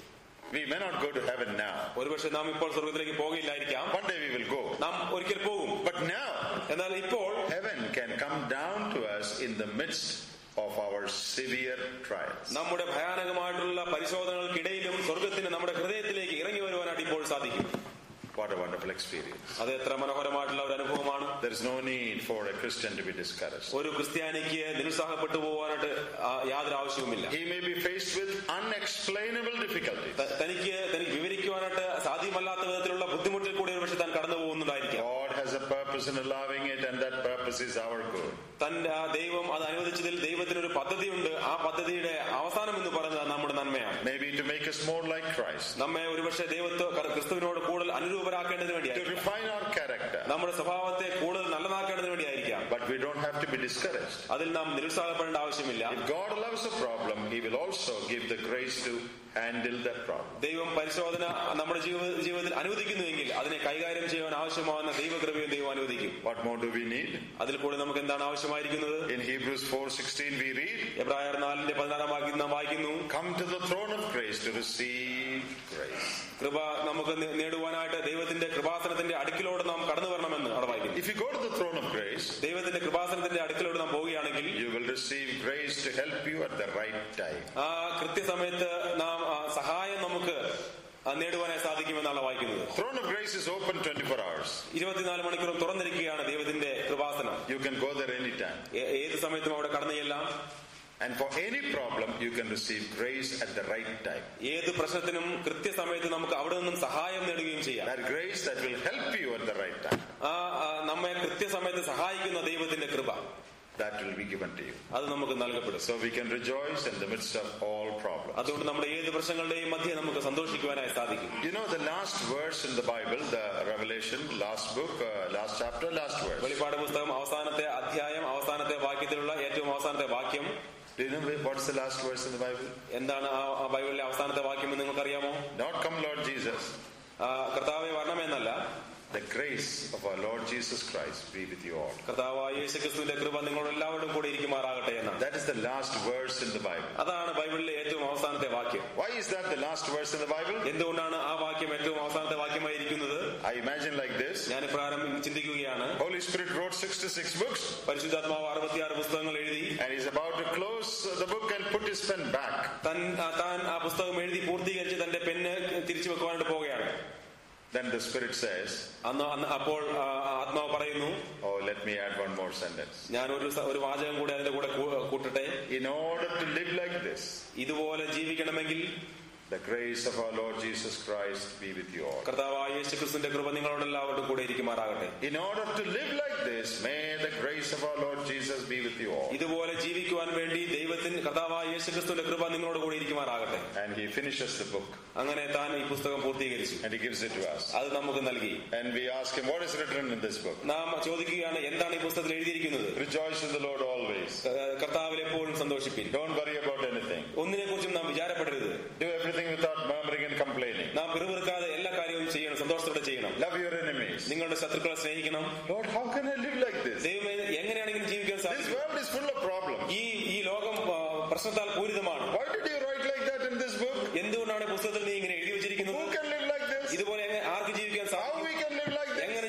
We may not go to heaven now. ഒരുപക്ഷെ നാം ഇപ്പോൾ സ്വർഗത്തിലേക്ക് പോകില്ലായിരിക്കാം One day we will go. നാം ഒരിക്കൽ പോകും But now, എന്നാൽ ഇപ്പോൾ heaven can come down to us in the midst of our severe trials. നമ്മുടെ ഭയാനകമായിട്ടുള്ള പരിശോധനകൾക്കിടയിലും സ്വർഗത്തിന് നമ്മുടെ ഹൃദയത്തിലേക്ക് ഇറങ്ങി വരുവാനായിട്ട് ഇപ്പോൾ സാധിക്കും What a wonderful experience. അത് എത്ര മനോഹരമായിട്ടുള്ള ഒരു അനുഭവമാണ് There is no need for a Christian to be discouraged. ഒരു ക്രിസ്ത്യാനിക്ക് നിരുത്സാഹപ്പെട്ടു പോകാനായിട്ട് ആ, യാതൊരു ആവശ്യവുമില്ല He may be faced with unexplainable difficulties. ത- തനിക്ക് തനിക്ക് വിവരിക്കുവാനായിട്ട് സാധ്യമല്ലാത്ത വിധത്തിലുള്ള ബുദ്ധിമുട്ടിൽ കൂടി ഒരു പക്ഷെ താൻ കടന്നു പോകുന്നുണ്ടായിരിക്കാം God has a purpose in allowing it, and that purpose is our good. തന്റെ ആ ദൈവം അത് അനുവദിച്ചതിൽ ദൈവത്തിനൊരു പദ്ധതിയുണ്ട് ആ പദ്ധതിയുടെ അവസാനം എന്ന് പറയുന്നത് നമ്മുടെ നന്മയാണ് Maybe to make us more like Christ, നമ്മെ ഒരുപക്ഷെ ദൈവത്തെ ക്രിസ്തുവിനോട് കൂടുതൽ അനുരൂപരാക്കേണ്ടതിന് to വേണ്ടിയായിരിക്കും refine our character. നമ്മുടെ സ്വഭാവത്തെ കൂടുതൽ നല്ലതാക്കേണ്ടതിന് വേണ്ടിയായിരിക്കാം But we don't have to be discouraged. അതിൽ നാം നിരുത്സാഹപ്പെടേണ്ട ആവശ്യമില്ല If God allows a problem, He will also give the grace to handle that problem. ദൈവം പരിശോധന നമ്മുടെ ജീവിത ജീവിതത്തിൽ അനുവദിക്കുന്നുവെങ്കിൽ അതിനെ കൈകാര്യം ചെയ്യാൻ ആവശ്യമാവുന്ന ദൈവകൃപയും ദൈവം അനുവദിക്കും What more do we need? അതിൽ കൂടി നമുക്ക് എന്താണ് ആവശ്യമായിരിക്കുന്നത് In Hebrews 4:16 we read, എബ്രായർ നാലിന്റെ പതിനാറാം വാക്യം നാം വായിക്കുന്നു "Come to the throne of grace to receive grace." കൃപ നമുക്ക് നേ- നേടുവാനായിട്ട് ദൈവത്തിന്റെ കൃപാസനത്തിന്റെ അടുക്കിലോട് നാം കടന്നു വരണമെന്ന് അവിടെ വായിക്കുന്നു If you go to the throne of grace, ദൈവത്തിന്റെ കൃപാസനത്തിന്റെ അടുക്കിലോട് നാം പോവുകയാണെങ്കിൽ you will receive grace to help you at the right time. ആ കൃത്യസമയത്ത് നാം ആ സഹായം നമുക്ക് ആ നേടുവാനായി സാധിക്കുമെന്നാണ് വായിക്കുന്നത് Throne of grace is open 24 hours. ഇരുപത്തിനാല് മണിക്കൂറും തുറന്നിരിക്കുകയാണ് ദൈവത്തിന്റെ Kripasanam You can go there anytime. ഏ- ഏത് സമയത്തും അവിടെ കടന്നു ചെല്ലാം And for any problem, you can receive grace at the right time. ഏത് പ്രശ്നത്തിനും കൃത്യസമയത്ത് നമുക്ക് അവിടെ നിന്നും സഹായം നേടുകയും ചെയ്യാം That grace that will help you at the right time, ആ ആ, നമ്മെ കൃത്യസമയത്ത് സഹായിക്കുന്ന ദൈവത്തിന്റെ കൃപ that will be given to you. അത് നമുക്ക് നൽകപ്പെടും So we can rejoice in the midst of all problems. അതുകൊണ്ട് നമ്മുടെ ഏത് പ്രശ്നങ്ങളുടെയും മധ്യേ നമുക്ക് സന്തോഷിക്കുവാനായി സാധിക്കും You know the last verse in the Bible, the Revelation, last book, uh, last chapter, last verse. വെളിപ്പാട് പുസ്തകം അവസാനത്തെ അധ്യായം അവസാനത്തെ വാക്യത്തിലുള്ള ഏറ്റവും അവസാനത്തെ വാക്യം Do you know what's the last verse in the Bible? എന്താണ് ആ ആ ബൈബിളിലെ അവസാനത്തെ വാക്യം എന്ന് നിങ്ങൾക്കറിയാമോ Not come Lord Jesus. ആ, കർത്താവെ വരണമെന്നല്ല The grace of our Lord Jesus Christ be with you all. കർത്താവായ യേശുക്രിസ്തുവിന്റെ കൃപ നിങ്ങളോട് എല്ലാവരും കൂടെ ഇരിക്കുമാറാകട്ടെ എന്നാണ് That is the last verse in the Bible. അതാണ് ബൈബിളിലെ ഏറ്റവും അവസാനത്തെ വാക്യം Why is that the last verse in the Bible? എന്തുകൊണ്ടാണ് ആ വാക്യം ഏറ്റവും അവസാനത്തെ വാക്യമായിരിക്കുന്നത് I imagine like this. ഞാൻ ഇപ്രകാരം ചിന്തിക്കുകയാണ് Holy Spirit wrote 66 books പരിശുദ്ധാത്മാവ് അറുപത്തിയാറ് പുസ്തകങ്ങൾ എഴുതി and he's about to close the book and put his pen back. തൻ ആ, താൻ ആ പുസ്തകം എഴുതി പൂർത്തീകരിച്ച് തന്റെ പെണ്ണ് തിരിച്ചു വെക്കുവാനായിട്ട് പോവുകയാണ് Then the Spirit says, അന്ന് അന്ന് അപ്പോൾ ആ, ആത്മാവ് പറയുന്നു Oh, let me add one more sentence. ഞാൻ ഒരു സ- ഒരു വാചകം കൂടി അതിന്റെ കൂടെ കൂ- കൂട്ടട്ടെ In order to live like this, ഇതുപോലെ ജീവിക്കണമെങ്കിൽ the grace of our Lord Jesus Christ be with you all. കർത്താവായ യേശു ക്രിസ്തുവിന്റെ കൃപ നിങ്ങളോട് എല്ലാവരും കൂടെ ഇരിക്കുമാറാകട്ടെ In order to live like this, may the grace of our Lord Jesus be with you all. ഇതുപോലെ ജീവിക്കുവാൻ വേണ്ടി ദൈവത്തിന് കർത്താവായ യേശു ക്രിസ്തുവിന്റെ കൃപ നിങ്ങളോട് കൂടെ ഇരിക്കുമാറാകട്ടെ And he finishes the book അങ്ങനെ താൻ ഈ പുസ്തകം പൂർത്തീകരിച്ചു and he gives it to us. അത് നമുക്ക് നൽകി And we ask him, What is written in this book? നാം ചോദിക്കുകയാണ് എന്താണ് ഈ പുസ്തകത്തിൽ എഴുതിയിരിക്കുന്നത് Rejoice in the Lord always. ക- കർത്താവിൽ എപ്പോഴും സന്തോഷിപ്പിൻ Don't worry about anything. ഒന്നിനെ കുറിച്ചും നാം വിചാരപ്പെടരുത് Do everything without murmuring and complaining. നാം പിറുപിറുക്കാതെ എല്ലാ കാര്യവും ചെയ്യണം സന്തോഷത്തോടെ ചെയ്യണം Love your enemies. നിങ്ങളുടെ ശത്രുക്കളെ സ്നേഹിക്കണം Lord, how can I live like this? ദൈവമേ എങ്ങനെയാണെങ്കിലും ജീവിക്കാൻ This സാധിക്കും world is full of problems. ഈ ഈ ലോകം ആ, പ്രശ്നത്താൽ പൂരിതമാണ് Why did you write like that in this book? എന്തുകൊണ്ടാണ് പുസ്തകത്തിൽ നീ ഇങ്ങനെ എഴുതി വെച്ചിരിക്കുന്നത് Who can live like this? ഇതുപോലെ എങ്ങനെ- ആർക്ക് ജീവിക്കാൻ How സാധിക്കും we can live like this? എങ്ങനെ ജീവിക്കാൻ സാധിക്കും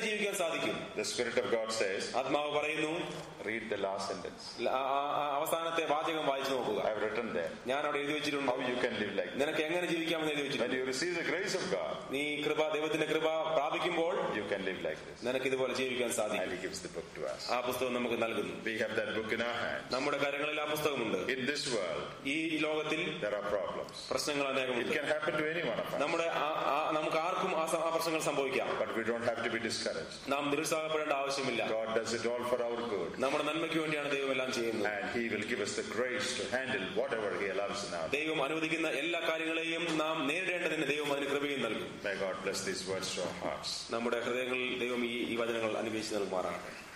സാധിക്കും The Spirit of God says, ആത്മാവ് പറയുന്നു read the last sentence. ല- ആ- ആ- ആ അവസാനത്തെ വാചകം വായിച്ചു നോക്കുക I have written there ഞാൻ അവിടെ എഴുതി വെച്ചിട്ടുണ്ട് how you can live like that. നിനക്ക് എങ്ങനെ ജീവിക്കാമെന്ന് എഴുതി When വെച്ചിട്ടുണ്ട് you receive the grace of God, നീ കൃപ ദൈവത്തിന്റെ കൃപ പ്രാപിക്കുമ്പോൾ you can live like this. നിനക്ക് ഇതുപോലെ ജീവിക്കാൻ സാധിക്കും And He gives the book to us. ആ പുസ്തകം നമുക്ക് നൽകുന്നു We have that book in our hands. നമ്മുടെ കാര്യങ്ങളിൽ ആ പുസ്തകമുണ്ട് In this world, ഈ ലോകത്തിൽ there are problems. പ്രശ്നങ്ങൾ It അനേകമുണ്ട് can happen to any one of us. നമ്മുടെ ആ- ആ- നമുക്ക് ആർക്കും ആ സ- ആ പ്രശ്നങ്ങൾ സംഭവിക്കാം But we don't have to be discouraged. നാം നിരുത്സാഹപ്പെടേണ്ട ആവശ്യമില്ല God does it all for our good. നമ്മുടെ നന്മയ്ക്ക് വേണ്ടിയാണ് ദൈവം എല്ലാം ചെയ്യുന്നത് And He will give us the grace to handle whatever He allows in our life. ദൈവം അനുവദിക്കുന്ന എല്ലാ കാര്യങ്ങളെയും നാം നേരിടേണ്ടതിന് ദൈവം അതിന് കൃപയും നൽകും May God bless these words to our hearts. നമ്മുടെ ഹൃദയങ്ങളിൽ ദൈവം ഈ ഈ വചനങ്ങൾ അനുഗ്രഹിച്ച് നൽകുമാറാണ്